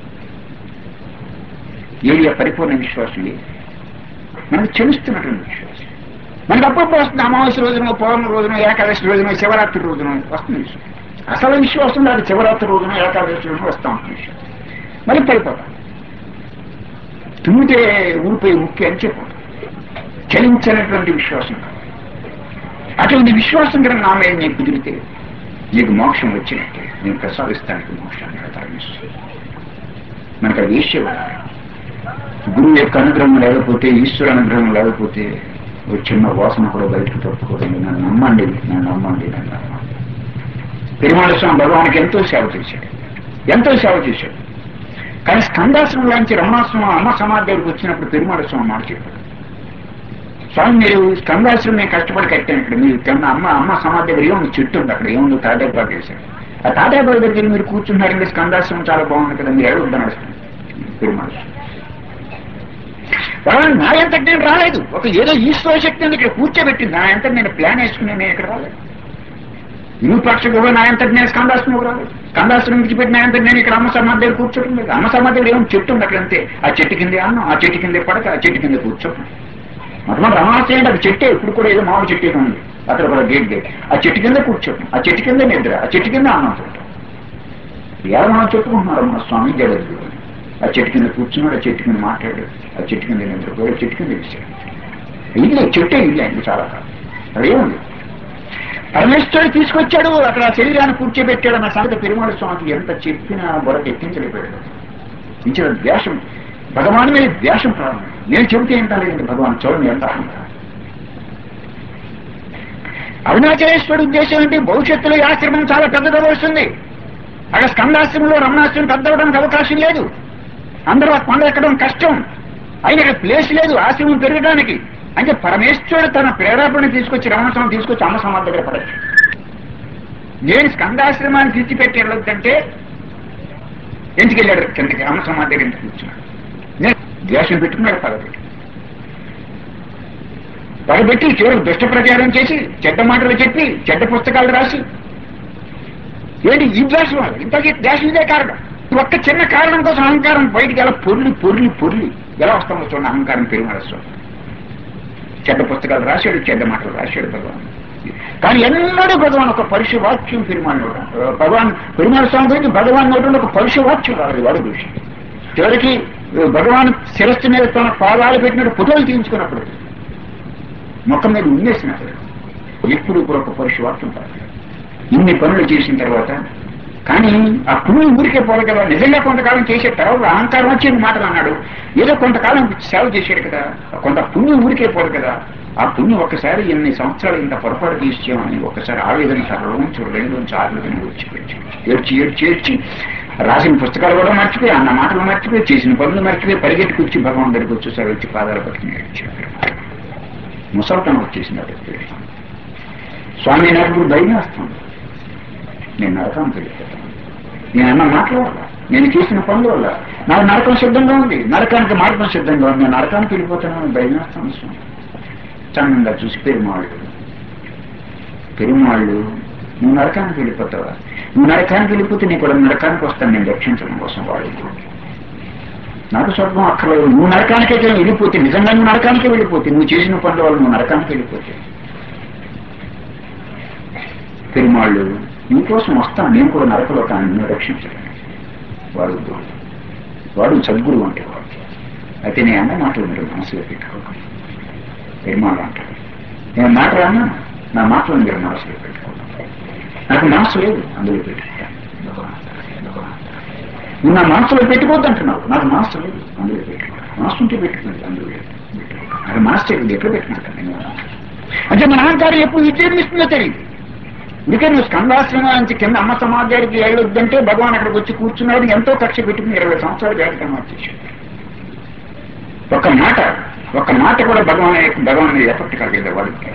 ఏరియా పరిపూర్ణ విశ్వాసం లేదు మనకు చెలుస్తున్నటువంటి విశ్వాసం మనకు అప్పుడప్పుడు వస్తుంది అమావాస్య రోజున పౌర్ణ రోజున ఏకాదశి రోజున శివరాత్రి రోజున వస్తుంది విశ్వాసం అసలు విశ్వాసం అది శివరాత్రి రోజున ఏకాదశి రోజున వస్తా ఉంటుంది విశ్వాసం మళ్ళీ పడిపోతాం తుమ్మితే ఊరిపోయి ముఖ్య అని చెప్పు చలించినటువంటి విశ్వాసం అటువంటి విశ్వాసం కనుక నా మీద నీకు కుదిరితే నీకు మోక్షం వచ్చినట్టే నేను ప్రసాదిస్తానికి మోక్షాన్ని తరలిస్తాను మనకు అది ఈశ్వరు ఉండాలి. గురువు యొక్క అనుగ్రహం లేకపోతే ఈశ్వర అనుగ్రహం లేకపోతే ఒక చిన్న వాసన కూడా బయటకు తప్పుకోదండి నన్ను నమ్మండి నన్ను నమ్మండి నన్ను నమ్మండి పెరుమాళ స్వామి భగవానికి ఎంతో సేవ చేశాడు ఎంతో సేవ చేశాడు కానీ స్కందాశ్రమంలోంచి రమణాశ్రమం అమ్మ సమాధి దగ్గరికి వచ్చినప్పుడు పెరుమాళ స్వామి మాట చెప్పాడు స్వామి మీరు స్కందాశ్రమం నేను కష్టపడి కట్టాను ఇక్కడ మీరు కింద అమ్మ అమ్మ సమాధి దగ్గర ఏముంది చెట్టు ఉంది అక్కడ ఏముంది తాటాబాగ్ వేశారు ఆ తాటాబాగ్ దగ్గర మీరు కూర్చుంటారండి స్కందాశ్రమం చాలా బాగుంది కదా మీరు అడుగుతున్నాడు పెరుమాళ స్వామి వాళ్ళని నా ఎంత నేను రాలేదు ఒక ఏదో ఈశ్వర శక్తి ఇక్కడ కూర్చోబెట్టింది నా ఎంత నేను ప్లాన్ వేసుకుని నేను ఇక్కడ రాలేదు విరూపాక్ష గుహ నా ఎంత నేను స్కందాశ్రమం రాలేదు స్కందాశ్రమం విడిచిపెట్టి నా ఎంత నేను ఇక్కడ అమ్మ సమాధి దగ్గర కూర్చోవడం లేదు అమ్మ సమాధి దగ్గర ఏమో చెట్టు ఉంది అక్కడ అంతే ఆ చెట్టు కింద అన్నం ఆ చెట్టు కింద పడక ఆ చెట్టు కింద కూర్చోవడం మొట్టమొదటి రమణాశ్రయం అంటే అది చెట్టే ఇప్పుడు కూడా ఏదో మామూలు చెట్టు ఏదో ఉంది అక్కడ కూడా గేట్ గేట్ ఆ చెట్టు కింద కూర్చోవడం ఆ చెట్టు కింద నిద్ర ఆ చెట్టు కింద అన్నం తింటాం ఎలా మనం చెప్పుకుంటున్నారు మన స్వామి జగద్గురు ఆ చెట్టు కింద కూర్చున్నాడు ఆ చెట్టు కింద మాట్లాడాడు ఆ చెట్టు కింద నిద్రపోయాడు ఆ చెట్టు కింద విసిరాడు ఇల్లే చెట్టే ఇల్లే అండి చాలా కాలం అదేముంది పరమేశ్వరుడు తీసుకొచ్చాడు అక్కడ ఆ శరీరాన్ని కూర్చోబెట్టాడు అన్న సంగతి పెరుమాళ స్వామికి ఎంత చెప్పినా బొరకు ఎక్కించలేకపోయాడు ఇచ్చిన ద్వేషం భగవాన్ మీద ద్వేషం ప్రారంభం నేను చెబితే ఏంటంటే భగవాన్ చూడండి ఎంత అహంకారం అరుణాచలేశ్వరుడు ఉద్దేశం ఏంటి భవిష్యత్తులో ఈ ఆశ్రమం చాలా పెద్దగా వస్తుంది అక్కడ స్కందాశ్రమంలో రమణాశ్రమం పెద్దవడానికి అవకాశం లేదు అందరూ ఆ కొండ ఎక్కడం కష్టం అయినా ఇక్కడ ప్లేస్ లేదు ఆశ్రమం పెరగడానికి అంటే పరమేశ్వరుడు తన ప్రేరేపణ తీసుకొచ్చి రమణస్వామి తీసుకొచ్చి అమ్మ సమాధి దగ్గర పడచ్చు నేను స్కందాశ్రమాన్ని విడిచిపెట్టి వెళ్ళొద్దంటే ఎందుకు వెళ్ళాడు కిందకి అమ్మ సమాధి దగ్గర ఎందుకు కూర్చున్నాడు నేను ద్వేషం పెట్టుకున్నాడు పదపెట్టి పదపెట్టి చివరికి దుష్ట ప్రచారం చేసి చెడ్డ మాటలు చెప్పి చెడ్డ పుస్తకాలు రాసి ఏంటి ఈ ద్వేషం వల్ల ఇంతకీ ద్వేషం ఇదే కారణం ఒక్క చిన్న కారణం కోసం అహంకారం బయటికి ఎలా పొర్లి పొర్లి పొర్లి ఎలా వస్తామో చూడండి అహంకారం పెరిగి చెడ్డ పుస్తకాలు రాశాడు చెడ్డ మాటలు రాశాడు భగవాన్ కానీ ఎన్నడూ భగవాన్ ఒక పరుష వాక్యం పెరుమాళ్ నోట భగవాన్ పెరుమాళ స్వామి గురించి భగవాన్ నోట ఒక పరుష వాక్యం రాలేదు వాడు దృష్టి చివరికి భగవాన్ శిరస్సు మీద తన పాదాలు పెట్టినట్టు ఫోటోలు తీయించుకున్నప్పుడు మొక్క మీద ఉండేసినప్పుడు ఎప్పుడు కూడా ఒక పరుష వాక్యం రాలేదు ఇన్ని పనులు చేసిన తర్వాత కానీ ఆ పుణ్యం ఊరికే పోదు కదా నిజంగా కొంతకాలం చేసే తర్వాత అహంకారం వచ్చింది మాటలు అన్నాడు ఏదో కొంతకాలం సేవ చేశాడు కదా కొంత పుణ్యం ఊరికే పోదు కదా ఆ పుణ్యం ఒక్కసారి ఎన్ని సంవత్సరాలు ఇంత పొరపాటు తీసామని ఒక్కసారి ఆవేదన సర్వలోంచి రెండు నుంచి ఆరు నుంచి వచ్చి ఏడ్చి ఏడ్చి ఏడ్చి రాసిన పుస్తకాలు కూడా మర్చిపోయి అన్న మాటలు మర్చిపోయి చేసిన పనులు మర్చిపోయి పరిగెట్టుకు వచ్చి భగవాన్ దగ్గరికి వచ్చేసారి వచ్చి పాదాలు పట్టుకుని ఏడ్చాడు ముసల్తనం వచ్చేసింది స్వామి నాకు భయం వేస్తుంది నేను నరకం తెలియపోతాను నేను అన్న మాటల వల్ల నేను చేసిన పనుల వల్ల నాకు నరకం సిద్ధంగా ఉంది నరకానికి మార్గం సిద్ధంగా ఉంది నేను నరకానికి వెళ్ళిపోతాను భయం వేస్తాను స్వామి చందంగా చూసి పెరుమాళ్ళు పెరుమాళ్ళు నువ్వు నరకానికి వెళ్ళిపోతావా నువ్వు నరకానికి వెళ్ళిపోతే నీ కూడా నరకానికి వస్తాను నేను రక్షించడం కోసం వాడు నాకు స్వర్గం అక్కర్లేదు నువ్వు నరకానికే వెళ్ళిపోతే నిజంగా నువ్వు నరకానికే వెళ్ళిపోతే నువ్వు చేసిన పనుల వల్ల నువ్వు నరకానికి వెళ్ళిపోతే పెరుమాళ్ళు నీకోసం వస్తాను నేను కూడా నరకలోకాన్ని నిన్ను రక్షించలేను వాడు వాడు సద్గురువు అంటే వాడు అయితే నేను అన్న మాటలు మీరు మనసులో పెట్టుకోకండి పెరుమాళ్ళు అంటారు నేను మాట రానా నా మాటలు మీరు మనసులో పెట్టుకోండి నాకు మనసు లేదు అందులో పెట్టుకుంటాను నువ్వు నా మనసులో పెట్టుకోవద్దు అంటున్నావు నాకు మనసు లేదు అందులో పెట్టుకుంటాను మనసు ఉంటే పెట్టుకుంది అందులో లేదు పెట్టుకుంటాను అది మనసు తెలియదు ఎక్కడ పెట్టుకుంటాను నేను అంటే మన అహంకారం ఎప్పుడు విజృంభిస్తుందో తెలియదు అందుకే నువ్వు స్కందాశ్రమం నుంచి కింద అమ్మ సమాజానికి వెళ్ళొద్దంటే భగవాన్ అక్కడికి వచ్చి కూర్చున్నాడు ఎంతో కక్ష పెట్టుకుని ఇరవై సంవత్సరాలు జాగ్రత్త వచ్చేసాడు ఒక మాట ఒక మాట కూడా భగవాన్ భగవాన్ ఎఫెక్ట్ కలిగేది వాడికి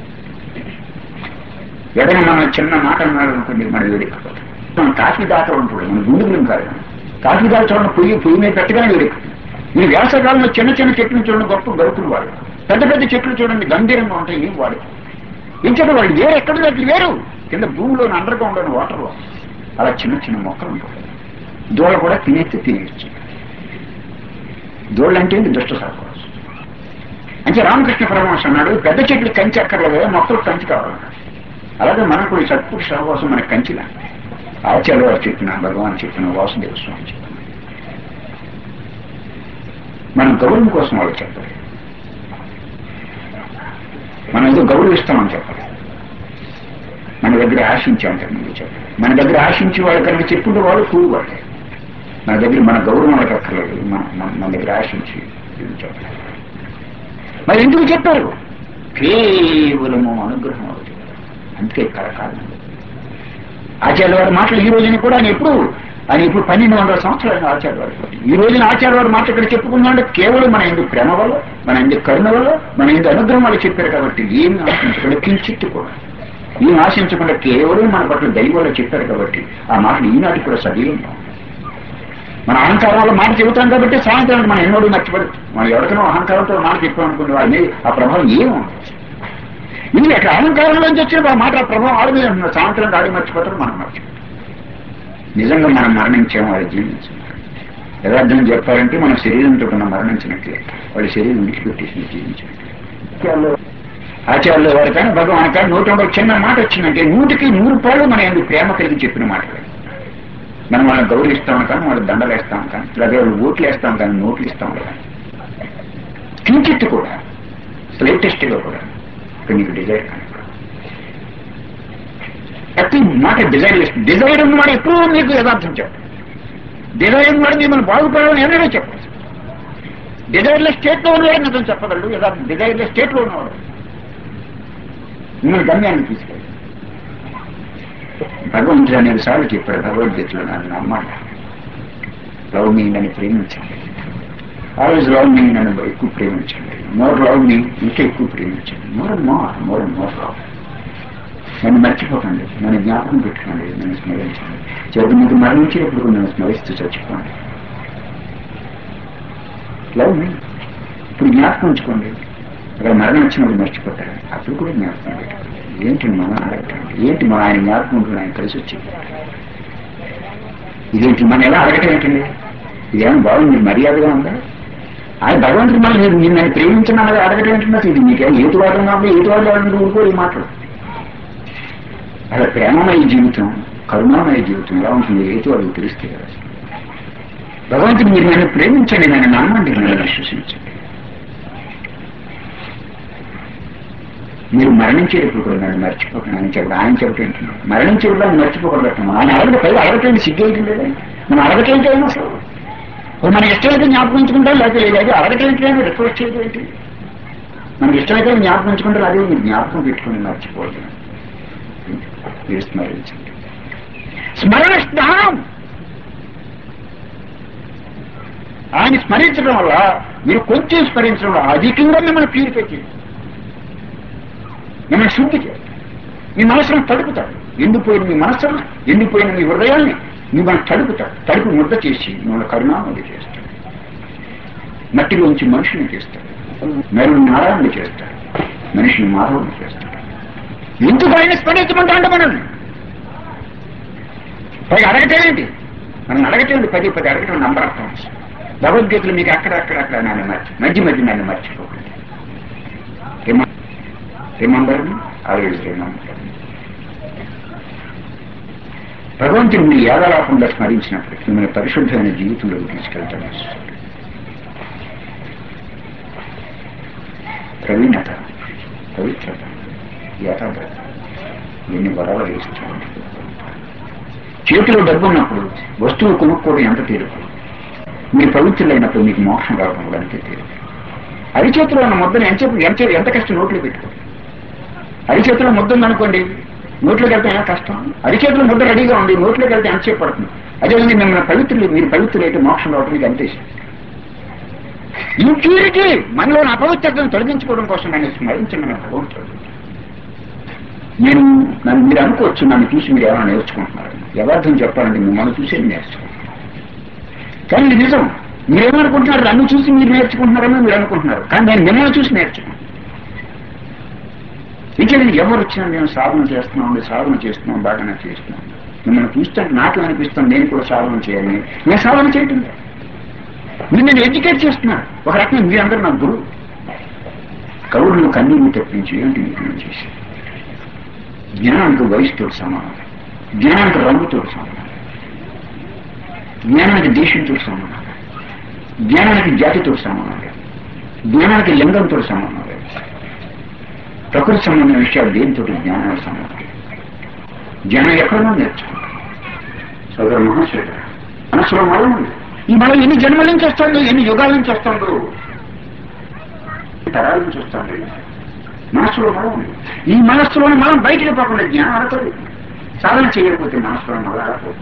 ఏదైనా మనం చిన్న మాట అన్నాడు అనుకోండి మన వేడెక్కిపోతాం మనం కాఫీ దాకా ఉంటుంది మన గుండెలు కాదు కాఫీ దాకా చూడండి పొయ్యి పొయ్యి మీద పెట్టగానే వేడెక్కుతుంది ఈ వేసవకాలంలో చిన్న చిన్న చెట్లు చూడండి గొప్ప గరుకులు వాడు పెద్ద పెద్ద చెట్లు చూడండి గంభీరంగా ఉంటాయి ఏం వాడు ఇంకటి వాళ్ళు వేరు ఎక్కడ దగ్గర వేరు కింద భూమిలో అండర్గా ఉండని వాటర్లో అలా చిన్న చిన్న మొక్కలు ఉంటాయి దూడ కూడా తినేస్తే తినేయచ్చు దూడలు అంటే ఏంటి దుష్ట సహవాసం అంటే రామకృష్ణ పరమహంస అన్నాడు పెద్ద చెట్లు కంచి అక్కర్లేదు మొక్కలు కంచి కావాలన్నాడు అలాగే మనకు ఈ సత్పురుష సహవాసం మనకు కంచిలా ఆచార్య వారు చెప్పిన భగవాన్ చెప్పిన వాసుదేవ స్వామి చెప్పిన మనం గౌరవం కోసం వాళ్ళు చెప్పాలి మనం ఏదో గౌరవిస్తామని చెప్పాలి మన దగ్గర ఆశించామంటే ముందు చెప్పాలి మన దగ్గర ఆశించి వాళ్ళు కనుక చెప్పుంటే వాళ్ళు కూలి వాళ్ళే మన దగ్గర మన గౌరవం వాళ్ళకి అక్కర్లేదు మన మన- మన దగ్గర ఆశించి ఇది చెప్పాలి మరి ఎందుకు చెప్పారు కేవలము అనుగ్రహం వాళ్ళు చెప్పారు అందుకే కరకాలం ఆచార్య వారి మాటలు ఈ రోజున కూడా ఆయన ఎప్పుడు ఆయన ఇప్పుడు పన్నెండు వందల సంవత్సరాలు ఆచార్య వారి ఈ రోజున ఆచార్య వారి మాట ఇక్కడ చెప్పుకున్నాడు కేవలం మన ఎందుకు ప్రేమ వల్ల మన ఎందుకు కరుణ వల్ల మన ఎందుకు అనుగ్రహం వల్ల చెప్పారు కాబట్టి ఏమి ఆశించకుండా కించిత్తు కూడా ఏం ఆశించకుండా కేవలం మన పట్ల దైవం వల్ల చెప్పారు కాబట్టి ఆ మాటలు ఈనాటికి కూడా సజీవంగా ఉన్నాయి. మన అహంకారం వల్ల మాట చెబుతాం కాబట్టి సాయంత్రానికి మనం ఎన్నోడు మర్చిపడదు మనం ఎవరికైనా అహంకారంతో మాట చెప్పాం అనుకునే వాళ్ళని ఆ ప్రభావం ఏమి ఉండదు ఇది అక్కడ అహంకారంలోంచి వచ్చిన ఆ మాట ఆ ప్రభావం ఆడి మీద ఉంటుంది సాయంత్రం ఆడి మర్చిపోతారు మనం మర్చిపోతాం నిజంగా మనం మరణించాము వాడి జీవించాం యథార్థం చెప్పాలంటే మన శరీరంతో మనం మరణించినట్లే వాడి శరీరం విడిచిపెట్టేసి జీవించినట్లే ఆచార్యుల వారి కానీ భగవాన్ కానీ నూట ఒక చిన్న మాట వచ్చిందంటే నూటికి నూరు పాళ్ళు మన ఎందుకు ప్రేమ కలిగి చెప్పిన మాటలు మనం వాళ్ళని గౌరవిస్తాం కానీ వాళ్ళు దండలు వేస్తాం కానీ లేదా వాళ్ళు ఓట్లు వేస్తాం కానీ నోట్లు ఇస్తాం కానీ కించిత్ కూడా లేటెస్ట్ గా కూడా ఇక్కడ నీకు డిజైర్ కనపడదు ప్రతి మాట డిజైర్ చేస్తుంది డిజైర్ ఉన్నవాడు ఎప్పుడూ మీకు యథార్థం చెప్పాలి డిజైర్ ఉన్నవాడు మిమ్మల్ని బాగుపడాలని ఏమైనా చెప్పచ్చు డిజైర్లెస్ స్టేట్ లో ఉన్నవాడు నిజం చెప్పగలడు యథార్థం డిజైర్లెస్ స్టేట్ లో ఉన్నవాడు మిమ్మల్ని గమ్యాన్ని తీసుకెళ్ళి భగవంతుడు అనేది సార్లు చెప్పాడు భగవద్గీతలో నన్ను నమ్మాలి లవ్ మీ నన్ను ప్రేమించండి ఆల్వేజ్ లవ్ మీ నన్ను ఎక్కువ ప్రేమించండి మోర్ లవ్ మీ ఇంకా ఎక్కువ ప్రేమించండి more more more more love నన్ను మర్చిపోకండి నన్ను జ్ఞాపకం పెట్టుకోండి నన్ను స్మరించండి చివరికి మీకు మరణించేటప్పుడు కూడా నన్ను స్మరిస్తూ చచ్చిపోండి లవ్ మీ ఇప్పుడు జ్ఞాపకం ఉంచుకోండి అక్కడ మరణం వచ్చినప్పుడు మర్చిపోతారు అప్పుడు కూడా జ్ఞాపకం పెట్టుకోండి ఏంటి మనం అడగటండి ఏంటి మన ఆయన జ్ఞాపకం ఉంటుంది ఆయన కలిసి వచ్చింది ఇదేంటి మనం ఎలా అడగటం ఏంటండి ఇదేమో బాగుంది మర్యాదగా ఉందా ఆయన భగవంతుడు మళ్ళీ మీరు నిన్ను ఆయన ప్రేమించిన అడగటం ఏంటంటే అసలు ఇది మీకేం ఏతువాదం కాబట్టి ఏతువాదం వాళ్ళని ఊరుకో ఈ మాటలు అలా ప్రేమమయ జీవితం కరుణామయ జీవితం ఎలా ఉంటుంది ఏదో వాళ్ళకి తెలిస్తే కదా భగవంతుడు మీరు నన్ను ప్రేమించండి నన్ను నమ్మండి నన్ను విశ్వసించండి మీరు మరణించేటప్పుడు కూడా నన్ను మర్చిపోకండి ఆయన చెప్పడం ఆయన చెప్పడం ఏంటంటే మరణించేటప్పుడు ఆయన మర్చిపోకూడదు ఆయన అడగదు పైగా అడగటండి సిగ్గేయటం లేదా మనం అడగటేంటి అయినా అసలు ఓ మనకి ఇష్టమైతే జ్ఞాపకం ఉంచుకుంటాం లేకపోతే లేదు అది అడగటేంటి అని రిక్వెస్ట్ చేయడం ఏంటి మనకి ఇష్టమైతే జ్ఞాపకం ఉంచుకుంటారు అదే మీరు జ్ఞాపకం పెట్టుకుని మర్చిపోవద్దు మీరు స్మరించండి స్మరణ స్నానం ఆయన స్మరించడం వల్ల మీరు కొంచెం స్మరించడం వల్ల అధికంగా మిమ్మల్ని ప్యూరిఫై చేయండి మిమ్మల్ని శుద్ధి చేయాలి మీ మనసును తడుపుతాడు ఎండిపోయిన మీ మనసును ఎండిపోయిన మీ హృదయాన్ని మిమ్మల్ని తడుపుతాడు తడుపు ముద్ద చేసి మిమ్మల్ని కరుణామది చేస్తాడు మట్టిలోంచి మనిషిని చేస్తాడు మెరుగు నారాయణ చేస్తాడు మనిషిని మానవుని చేస్తాడు ఎందుకు ఆయన స్మరించమంటాడు మనల్ని పైగా అడగటేంటి మనం అడగటండి పది పది అడగటం నంబర్ ఆఫ్ టైమ్స్ భగవద్గీతలు మీకు అక్కడక్కడక్కడ నన్ను మర్చి మధ్య మధ్య నన్ను మర్చిపోకండి రిమంబర్ ఆల్వేజ్ రిమంబర్ భగవంతుని మీ యాదలాపంగా స్మరించినప్పుడు మిమ్మల్ని పరిశుద్ధమైన జీవితంలోకి తీసుకెళ్తాను ప్రవీణత పవిత్రత యథార్థత ఎన్ని గొడవలు వేస్తాను చేతిలో డబ్బు ఉన్నప్పుడు వస్తువు కొనుక్కోవడం ఎంత తీరుకు మీరు పవిత్రులైనప్పుడు మీకు మోక్షం రావడం కూడా అంతే తీరుకు అరిచేతిలో ఉన్న ముద్దను ఎంతసేపు ఎంత ఎంత కష్టం నోట్లో పెట్టుకో అరిచేతిలో ముద్ద ఉందనుకోండి నోట్లోకి వెళ్తే ఏం కష్టం అరిచేతిలో ముద్ద రెడీగా ఉంది నోట్లోకి వెళ్తే ఎంతసేపు పడుతుంది అదేవిధంగా మిమ్మల్ని పవిత్రులు మీరు పవిత్రులైతే మోక్షం రావడం మీకు అంతే ఇష్టం. ఇంప్యూరిటీ మనలోని అపవిత్రతను తొలగించుకోవడం కోసం నేను స్మరించిన భగవంతుడు నేను నన్ను మీరు అనుకోవచ్చు నన్ను చూసి మీరు ఏమైనా నేర్చుకుంటున్నారు యథార్థం చెప్పాలంటే మిమ్మల్ని చూసి నేర్చుకుంటున్నారు కానీ ఇది నిజం మీరేమనుకుంటున్నారు నన్ను చూసి మీరు నేర్చుకుంటున్నారని మీరు అనుకుంటున్నారు కానీ నేను మిమ్మల్ని చూసి నేర్చుకుంటున్నాను ఇక్కడ ఎవరు వచ్చినా మేము సాధన చేస్తున్నాం సాధన చేస్తున్నాం బాగానే చేస్తున్నాం మిమ్మల్ని చూస్తుంటే నాకు అనిపిస్తుంది నేను కూడా సాధన చేయాలని నేను సాధన చేయటం లేదు. మీరు నేను ఎడ్యుకేట్ చేస్తున్నా ఒక రకంగా మీరందరూ నా గురువు కవులను కన్నీళ్ళు తెప్పించి ఏంటి మీకు నేను చేసి జ్ఞానానికి వయసుతో సమానం జ్ఞానానికి రంగుతో సమానం జ్ఞానానికి దేశంతో సమానం జ్ఞానానికి జాతితో సమానం జ్ఞానానికి లింగంతో సమానం ప్రకృతి సంబంధమైన విషయాలు దేనితో జ్ఞానానికి సంబంధం జ్ఞానం ఎక్కడో నేర్చుకుంటాం సోదర మహాశేఖర మనసులో మలం ఉంది ఈ మనం ఎన్ని జన్మల నుంచి వస్తుందో ఎన్ని యుగాల నుంచి వస్తుందో తరాల నుంచి వస్తుంది మనసులో మలం ఉంది ఈ మనస్సులోని మనం బయటికి పోకుండా జ్ఞానం ఆడతాడు సాధన చేయకపోతే మనసులో మలం ఆడతాడు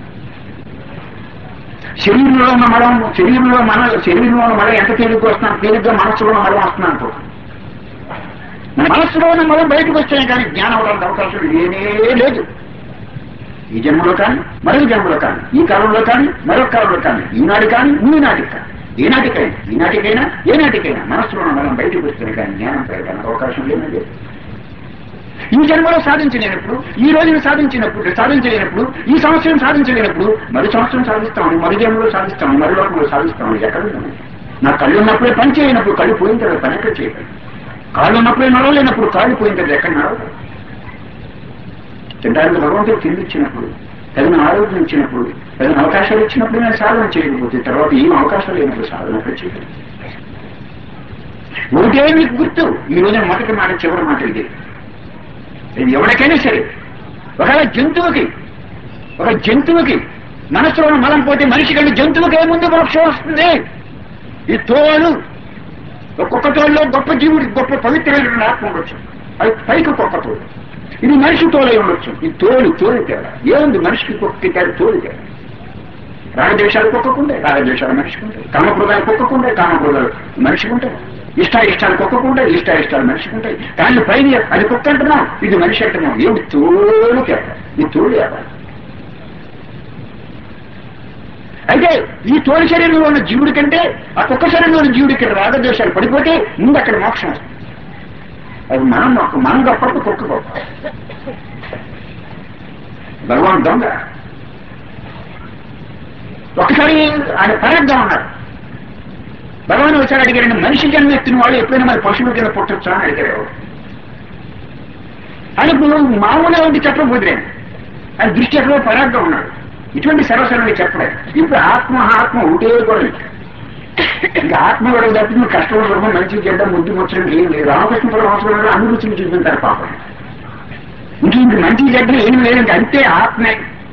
శరీరంలో ఉన్న మలం శరీరంలో మన శరీరంలో ఉన్న మలం ఎంత తేలిగ్గా వస్తున్నాం తేలిగ్గా మనస్సులో ఉన్న మలం వస్తున్నాం అనుకో మన మనస్సులో ఉన్న మలం బయటకు వస్తాయి కానీ జ్ఞానం అవడానికి అవకాశం లేనే లేదు ఈ జన్మలో కానీ మరొక జన్మలో కానీ ఈ కాలంలో కానీ మరొక కాలంలో కానీ ఈనాడు కానీ ఈనాటికి కానీ ఏనాటికైనా ఈనాటికైనా ఏనాటికైనా మనస్సులో ఉన్న మనం బయటకు వస్తే కానీ జ్ఞానం పెరగడానికి అవకాశం లేనే లేదు ఈ జన్మలో సాధించలేనప్పుడు ఈ రోజును సాధించినప్పుడు సాధించలేనప్పుడు ఈ సంవత్సరం సాధించలేనప్పుడు మరి సంవత్సరం సాధిస్తామని మరి జన్మలో సాధిస్తామని మరి లోకంలో సాధిస్తామని ఎక్కడ ఉంది? నా కళ్ళు ఉన్నప్పుడే పని చేయనప్పుడు కళ్ళు పోయిన తర్వాత పని ఎక్కడ చేయగలరు కాళ్ళు ఉన్నప్పుడే నడవలేనప్పుడు కాళ్ళు పోయిన తర్వాత ఎక్కడ నడవదు తినడానికి భగవంతుడు తిండి ఇచ్చినప్పుడు తగిన ఆరోగ్యం ఇచ్చినప్పుడు తగిన అవకాశాలు ఇచ్చినప్పుడు నేను సాధన చేయకపోతే తర్వాత ఏం అవకాశాలు లేనప్పుడు సాధన ఎక్కడ చేయగలరు ఒకటే మీకు గుర్తు ఈ రోజున మొదటి మాట చివరి మాట ఇది ఇది ఎవరికైనా సరే ఒకవేళ జంతువుకి ఒక జంతువుకి మనసులో ఉన్న మలం పోతే మనిషి కంటే జంతువుకి ఏముంది మోక్షం వస్తుంది ఈ తోలు ఒక్కొక్క తోలులో గొప్ప జీవుడి గొప్ప పవిత్రమైన ఆత్మ ఉండొచ్చు అది పైకి ఒక్కొక్క తోలు ఇది మనిషి తోలై ఉండొచ్చు ఈ తోలు తోలు తేడా ఏముంది మనిషికి ఒక్కొక్క తేడా తోలు తేడా రాగదేశాలు కుక్కకుండే రాగదేశాలు మనిషికి ఉంటాయి కామక్రోధాలు కుక్కకుండే కామక్రోధాలు మనిషికి ఉంటాయి ఇష్ట ఇష్టాలు కుక్కకుండే ఇష్ట ఇష్టాలు మనిషికి ఉంటాయి కానీ పైన అది కుక్క అంటున్నాం ఇది మనిషి అంటున్నాం ఏమి తోలు తేడా ఈ తోలు వ్యాపారం అయితే ఈ తోలి శరీరంలో ఉన్న జీవుడి కంటే ఆ కుక్క శరీరంలో ఉన్న జీవుడికి రాగద్వేషాలు పడిపోతే ముందు అక్కడ మోక్షం వస్తుంది అది మనం గొప్ప మనం గొప్ప కుక్క గొప్ప భగవాన్ దొంగ ఒకసారి ఆయన పరగ్గా ఉన్నారు భగవాన్ ఒకసారి అడిగారండి మనిషి జన్మ ఎత్తిన వాళ్ళు ఎప్పుడైనా మరి పశువుల కింద పుట్టొచ్చా అని అడిగారు ఆయన ఇప్పుడు మామూలుగా ఉండి చెప్పబోదురే ఆయన దృష్టి ఎక్కడో పరాగ్గా ఉన్నాడు ఇటువంటి సర్వసర్వంగా చెప్పలేదు ఇప్పుడు ఆత్మ ఆత్మ ఒకటే కూడా ఇంకా ఆత్మ కూడా తప్పింది కష్టం సుఖం మంచి చెడ్డ ముద్దు ముచ్చడం ఏం లేదు రామకృష్ణ పరమహంసంలో అన్ని రుచులు చూపించారు పాపం ఇంక ఇంక మంచి చెడ్డ ఏం లేదు ఇంక అంతే ఆత్మే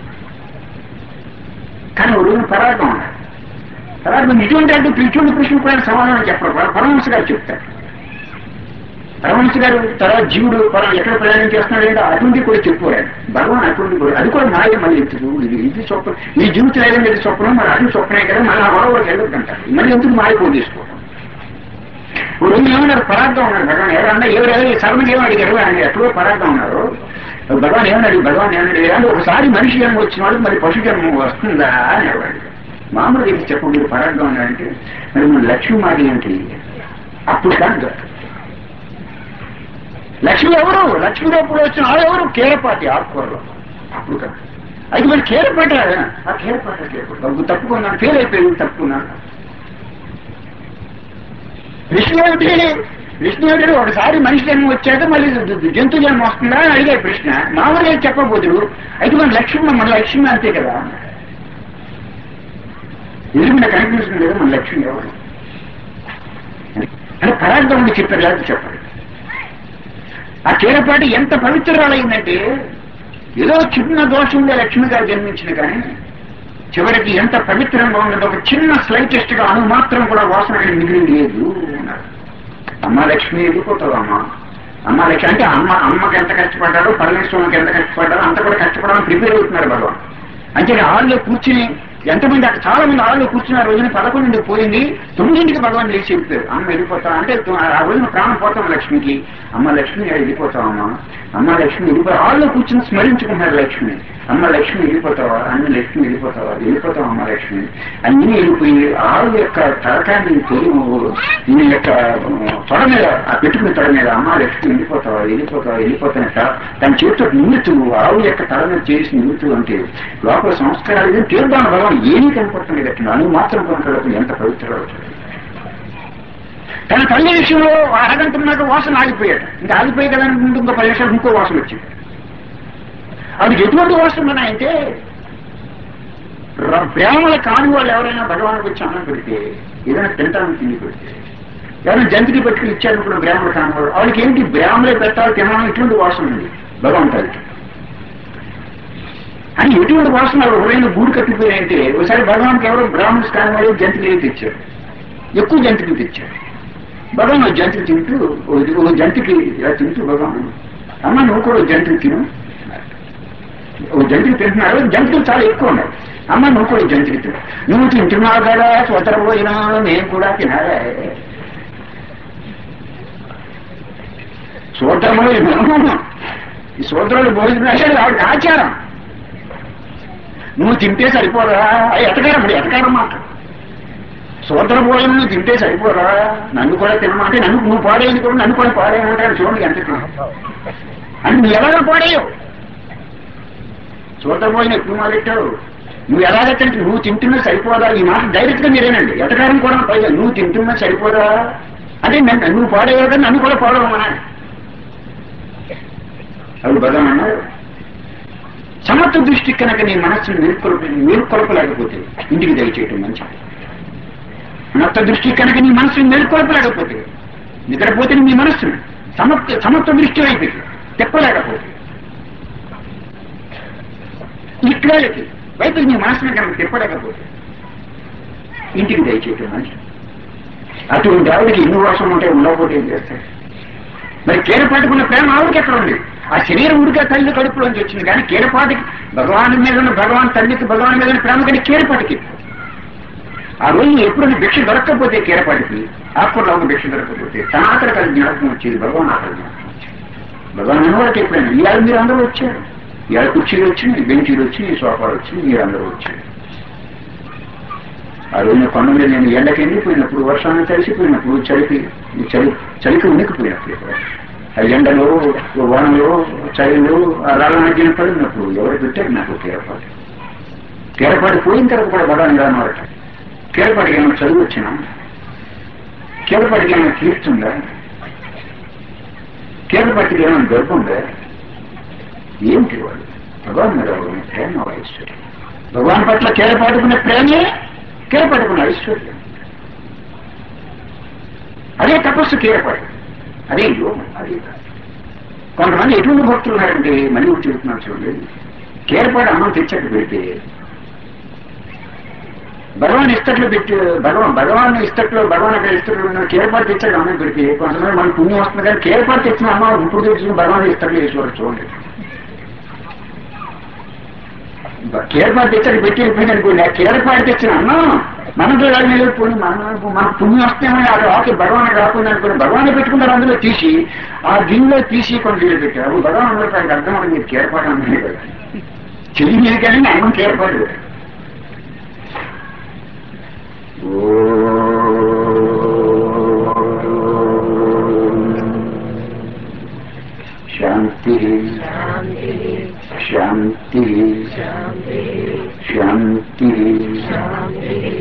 కానీ ఒక రోజు పరాగం ఉన్నాడు పరాగం ఇటువంటి అంటే ఇటువంటి ప్రశ్న కూడా సమాధానం చెప్పరు పరమహంస గారు చెప్తారు పరమహంస గారు తర్వాత జీవుడు పరం ఎక్కడ ప్రయాణం చేస్తున్నాడు ఏంటో అటువంటి కూడా చెప్పుకోలేదు భగవాన్ అటువంటి కూడా అది కూడా మాయ మళ్ళీ ఎందుకు ఇది ఇది స్వప్నం ఈ జీవితం ఏదైనా ఇది స్వప్నం మరి అది స్వప్నే కదా మళ్ళీ ఆ గొడవ ఎందుకంటారు మళ్ళీ ఎందుకు మాయ పోయి తీసుకోవడం ఇప్పుడు ఏమన్నారు పరాగ్గా ఉన్నారు భగవాన్ ఎవరన్నా ఎవరు సర్వం ఏమో అడిగారు ఆయన ఎక్కడో పరాగ్గా ఉన్నారు భగవాన్ ఏమన్నాడు భగవాన్ ఏమన్నాడు అంటే ఒకసారి మనిషి జన్మ వచ్చిన వాడు మరి పశు జన్మ వస్తుందా అని అడిగాడు మామూలుగా ఇది చెప్పు మీరు పరాగ్గా ఉన్నారంటే మరి మన లక్ష్మీ మాట ఏంటి అప్పుడు కాదు లక్ష్మి ఎవరు లక్ష్మి ఎప్పుడు వచ్చిన ఆవిడ ఎవరు కేరపాటి ఆకుకూరలో అప్పుడు కాదు అది మరి కేరపాట ఆ కేరపాట లేకుండా తప్పుకున్నాను ఫెయిల్ అయిపోయింది తప్పుకున్నాను ప్రశ్న ఏమిటి ప్రశ్న ఏమిటి ఒకసారి మనిషి జన్మ వచ్చాక మళ్ళీ జంతు జన్మ వస్తుందా అని అడిగే ప్రశ్న మామూలుగా చెప్పబోదు అయితే మన లక్ష్యం మన లక్ష్యం అంతే కదా ఎదుగున కనిపిస్తుంది కదా మన లక్ష్యం ఎవరు అని పరార్థం చెప్పారు లేకపోతే చెప్పారు ఆ కీరపాటి ఎంత పవిత్రాలైందంటే ఏదో చిన్న దోషంగా లక్ష్మి గారు జన్మించిన కానీ చివరికి ఎంత పవిత్రంగా ఉన్నదో ఒక చిన్న స్లైటెస్ట్ గా అను మాత్రం కూడా వాసన అనేది మిగిలి లేదు అన్నారు అమ్మ లక్ష్మి వెళ్ళిపోతావు అమ్మ అమ్మ లక్ష్మి అంటే అమ్మ అమ్మకి ఎంత కష్టపడ్డారో పరమేశ్వరునికి ఎంత కష్టపడ్డారో అంత కూడా కష్టపడాలని ప్రిపేర్ అవుతున్నారు భగవాన్ అంటే హాల్లో కూర్చుని ఎంతమంది అక్కడ చాలా మంది హాల్లో కూర్చున్న రోజున పదకొండింటికి పోయింది తొమ్మిదింటికి భగవాన్ లేచి చెప్పారు అమ్మ వెళ్ళిపోతా అంటే తొ- ఆ రోజున ప్రాణం పోతాం లక్ష్మికి అమ్మ లక్ష్మి వెళ్ళిపోతావమ్మా అమ్మ లక్ష్మి వెళ్ళిపో హాల్లో కూర్చుని స్మరించుకుంటున్నారు లక్ష్మి అమ్మ లక్ష్మి వెళ్ళిపోతావా అన్ని లక్ష్మి వెళ్ళిపోతావా వెళ్ళిపోతావా అమ్మ లక్ష్మి అన్ని వెళ్ళిపోయి ఆవు యొక్క తరకాన్ని తొలుగు నీ యొక్క తొడ మీద ఆ పెట్టుకున్న తొడ మీద అమ్మ లక్ష్మి వెళ్ళిపోతావా వెళ్ళిపోతావా వెళ్ళిపోతానట తన చేతితో నిమ్ముతూ ఆవు యొక్క తల మీద చేసి నిమ్ముతూ అంటే లోపల సంస్కారాలు ఏం తీర్థాన భగవాన్ ఏమీ కనపడుతుంది కట్టిన అను మాత్రం కనపడదు ఎంత పవిత్రాలు తన తల్లి విషయంలో అరగంటున్నాక వాసన ఆగిపోయాడు ఇంకా ఆగిపోయి కదా అనుకుంటూ ఇంకో పది నిమిషాలు ఇంకో వాసన వచ్చింది ఆవిడకి ఎటువంటి వాసన ఉన్నాయంటే ర- బ్రాహ్మణ కాని వాళ్ళు ఎవరైనా భగవానికి వచ్చి అన్నం పెడితే ఏదైనా తింటానికి తిండి పెడితే ఎవరైనా జంతికి పెట్టుకుని ఇచ్చారనుకున్న బ్రాహ్మణ కాని వాళ్ళు వాళ్ళకి ఏంటి బ్రాహ్మణే పెట్టాలి తినాలని ఇటువంటి వాసన ఉంది భగవంతుడికి అని ఎటువంటి వాసన హృదయంలో గూడు కట్టిపోయాయంటే ఒకసారి భగవాన్కి ఎవరో బ్రాహ్మణ్స్ కాని వాళ్ళు జంతికి తెచ్చారు ఎక్కువ జంతికి తెచ్చారు భగవాన్ ఒక జంతికి తింటూ ఓ- ఓ జంతికి ఇలా తింటూ భగవాన్ అమ్మ నువ్వు కూడా ఒక జంతికి తిను ఓ జంతికి తింటున్నారు జంతువులు చాలా ఎక్కువ ఉన్నాయి అమ్మ నువ్వు కూడా జంతికి తిను నువ్వు తింటున్నావు కదా స్వతర భోజనం నేను కూడా తినాలే సూత్ర భోజనం ఈ సూత్రాలు భోజనం అంటే ఆవిడకి ఆచారం నువ్వు తింటే సరిపోదా అది ఎటకారం ఇప్పుడు ఎటకారం మాట సూత్ర భోజనం నువ్వు తింటే సరిపోదా నన్ను కూడా తినమంటే నన్ను నువ్వు పాడేది కూడా నన్ను కూడా పాడేయమంటారు చూడండి ఎంత అంటే నువ్వు ఎలాగ పాడేయవు సూత్ర భోజనం ఎక్కువ మొదలెట్టావు నువ్వు ఎలాగైతే నువ్వు తింటున్నా సరిపోదా ఈ మాట డైరెక్ట్ గా మీరేనండి ఎటకారం కూడా పైగా నువ్వు తింటున్నా సరిపోదా అంటే నన్ను నువ్వు పాడేయవు కదా నన్ను కూడా పాడవమన్నా అవి భగవాన్ అన్నారు సమర్థ దృష్టి కనుక నీ మనస్సును మేల్కొల్ప మేల్కొల్పలేకపోతే ఇంటికి దయచేయటం మంచిది సమర్థ దృష్టి కనుక నీ మనస్సును మేల్కొల్పలేకపోతే నిద్రపోతే నీ మనస్సును సమర్థ సమర్థ దృష్టి వైపు తిప్పలేకపోతే ఇట్లాలకి వైపు నీ మనస్సును కనుక తిప్పలేకపోతే ఇంటికి దయచేయటం మంచిది అటువంటి ఆవిడకి ఎన్ని వర్షం ఉంటే ఉండకపోతే ఏం చేస్తాయి మరి కీరపాటుకున్న ప్రేమ ఆవిడకి ఎక్కడ ఉంది ఆ శరీరం ఉడికే తల్లి కడుపులోంచి వచ్చింది కానీ కీరపాటికి భగవాన్ మీద ఉన్న భగవాన్ తల్లికి భగవాన్ మీద ఉన్న ప్రేమ కానీ కీరపాటికి ఆ రోజు ఎప్పుడైనా భిక్ష దొరకకపోతే కీరపాటికి ఆకుల్లో ఉన్న భిక్ష దొరకకపోతే తన ఆకలికి అది జ్ఞాపకం వచ్చేది భగవాన్ ఆకలి జ్ఞాపకం వచ్చేది భగవాన్ అనేవాళ్ళకి ఎప్పుడైనా ఇవాళ మీరు అందరూ వచ్చారు ఇవాళ కుర్చీలు వచ్చినాయి బెంచీలు వచ్చినాయి సోఫాలు వచ్చినాయి మీరు అందరూ వచ్చారు ఆ రోజున కొండ మీద నేను ఎండకి ఎండిపోయినప్పుడు వర్షాన్ని తడిసిపోయినప్పుడు చలికి చలి చలికి ఉనికిపోయినప్పుడు ఇక్కడ ఆ ఎండలో వానలో చలిలో ఆ రాళ్ళ మధ్యన పడినప్పుడు ఎవరు పెట్టారు నాకు కీరపాటి కీరపాటి పోయిన తర్వాత కూడా బలాన్ని రానమాట కీరపాటికి ఏమైనా చదువు వచ్చినా కీరపాటికి ఏమైనా కీర్తుందా కీరపాటికి ఏమైనా గర్భం ఉందా ఏంటి వాళ్ళు భగవాన్ మీద ఉన్న ప్రేమ వాళ్ళ ఐశ్వర్యం భగవాన్ పట్ల కీరపాటుకున్న ప్రేమే కీరపట్టుకున్న ఐశ్వర్యం అదే తపస్సు కీరపాటు అదే యోగం అదే కొంతమంది ఎటువంటి భక్తులు ఉన్నారంటే మళ్ళీ ఒకటి చెబుతున్నారు చూడండి కీరపాటు అన్నం తెచ్చట్టు పెడితే భగవాన్ ఇస్తట్లో పెట్టి భగవాన్ భగవాన్ ఇస్తట్లో భగవాన్ అక్కడ ఇస్తట్లో ఉన్న కేరపాటు తెచ్చాడు అన్నం పెడితే కొంతమంది మనకు పుణ్యం వస్తుంది కానీ కేరపాటు తెచ్చిన అమ్మ ఇప్పుడు తెచ్చిన భగవాన్ ఇస్తట్లో వేసేవారు చూడండి కేరపాటు తెచ్చాడు పెట్టి వెళ్ళిపోయింది అనుకోండి ఆ కేరపాటు తెచ్చిన అన్నం మనతో వెళ్ళిపోయి మన మన పుణ్యం వస్తేమని అది ఆకి భగవాన్ రాకుండా అనుకుని భగవాన్ పెట్టుకుంటారు అందులో తీసి ఆ గిన్నెలో తీసి కొన్ని నీళ్ళు పెట్టారు అప్పుడు భగవాన్ అందరూ దానికి అర్థం అవుతుంది మీరు కేరపాటు అన్నం కదా చెయ్యి మీద కానీ అన్నం కేరపాటు కదా శాంతి శాంతి శాంతి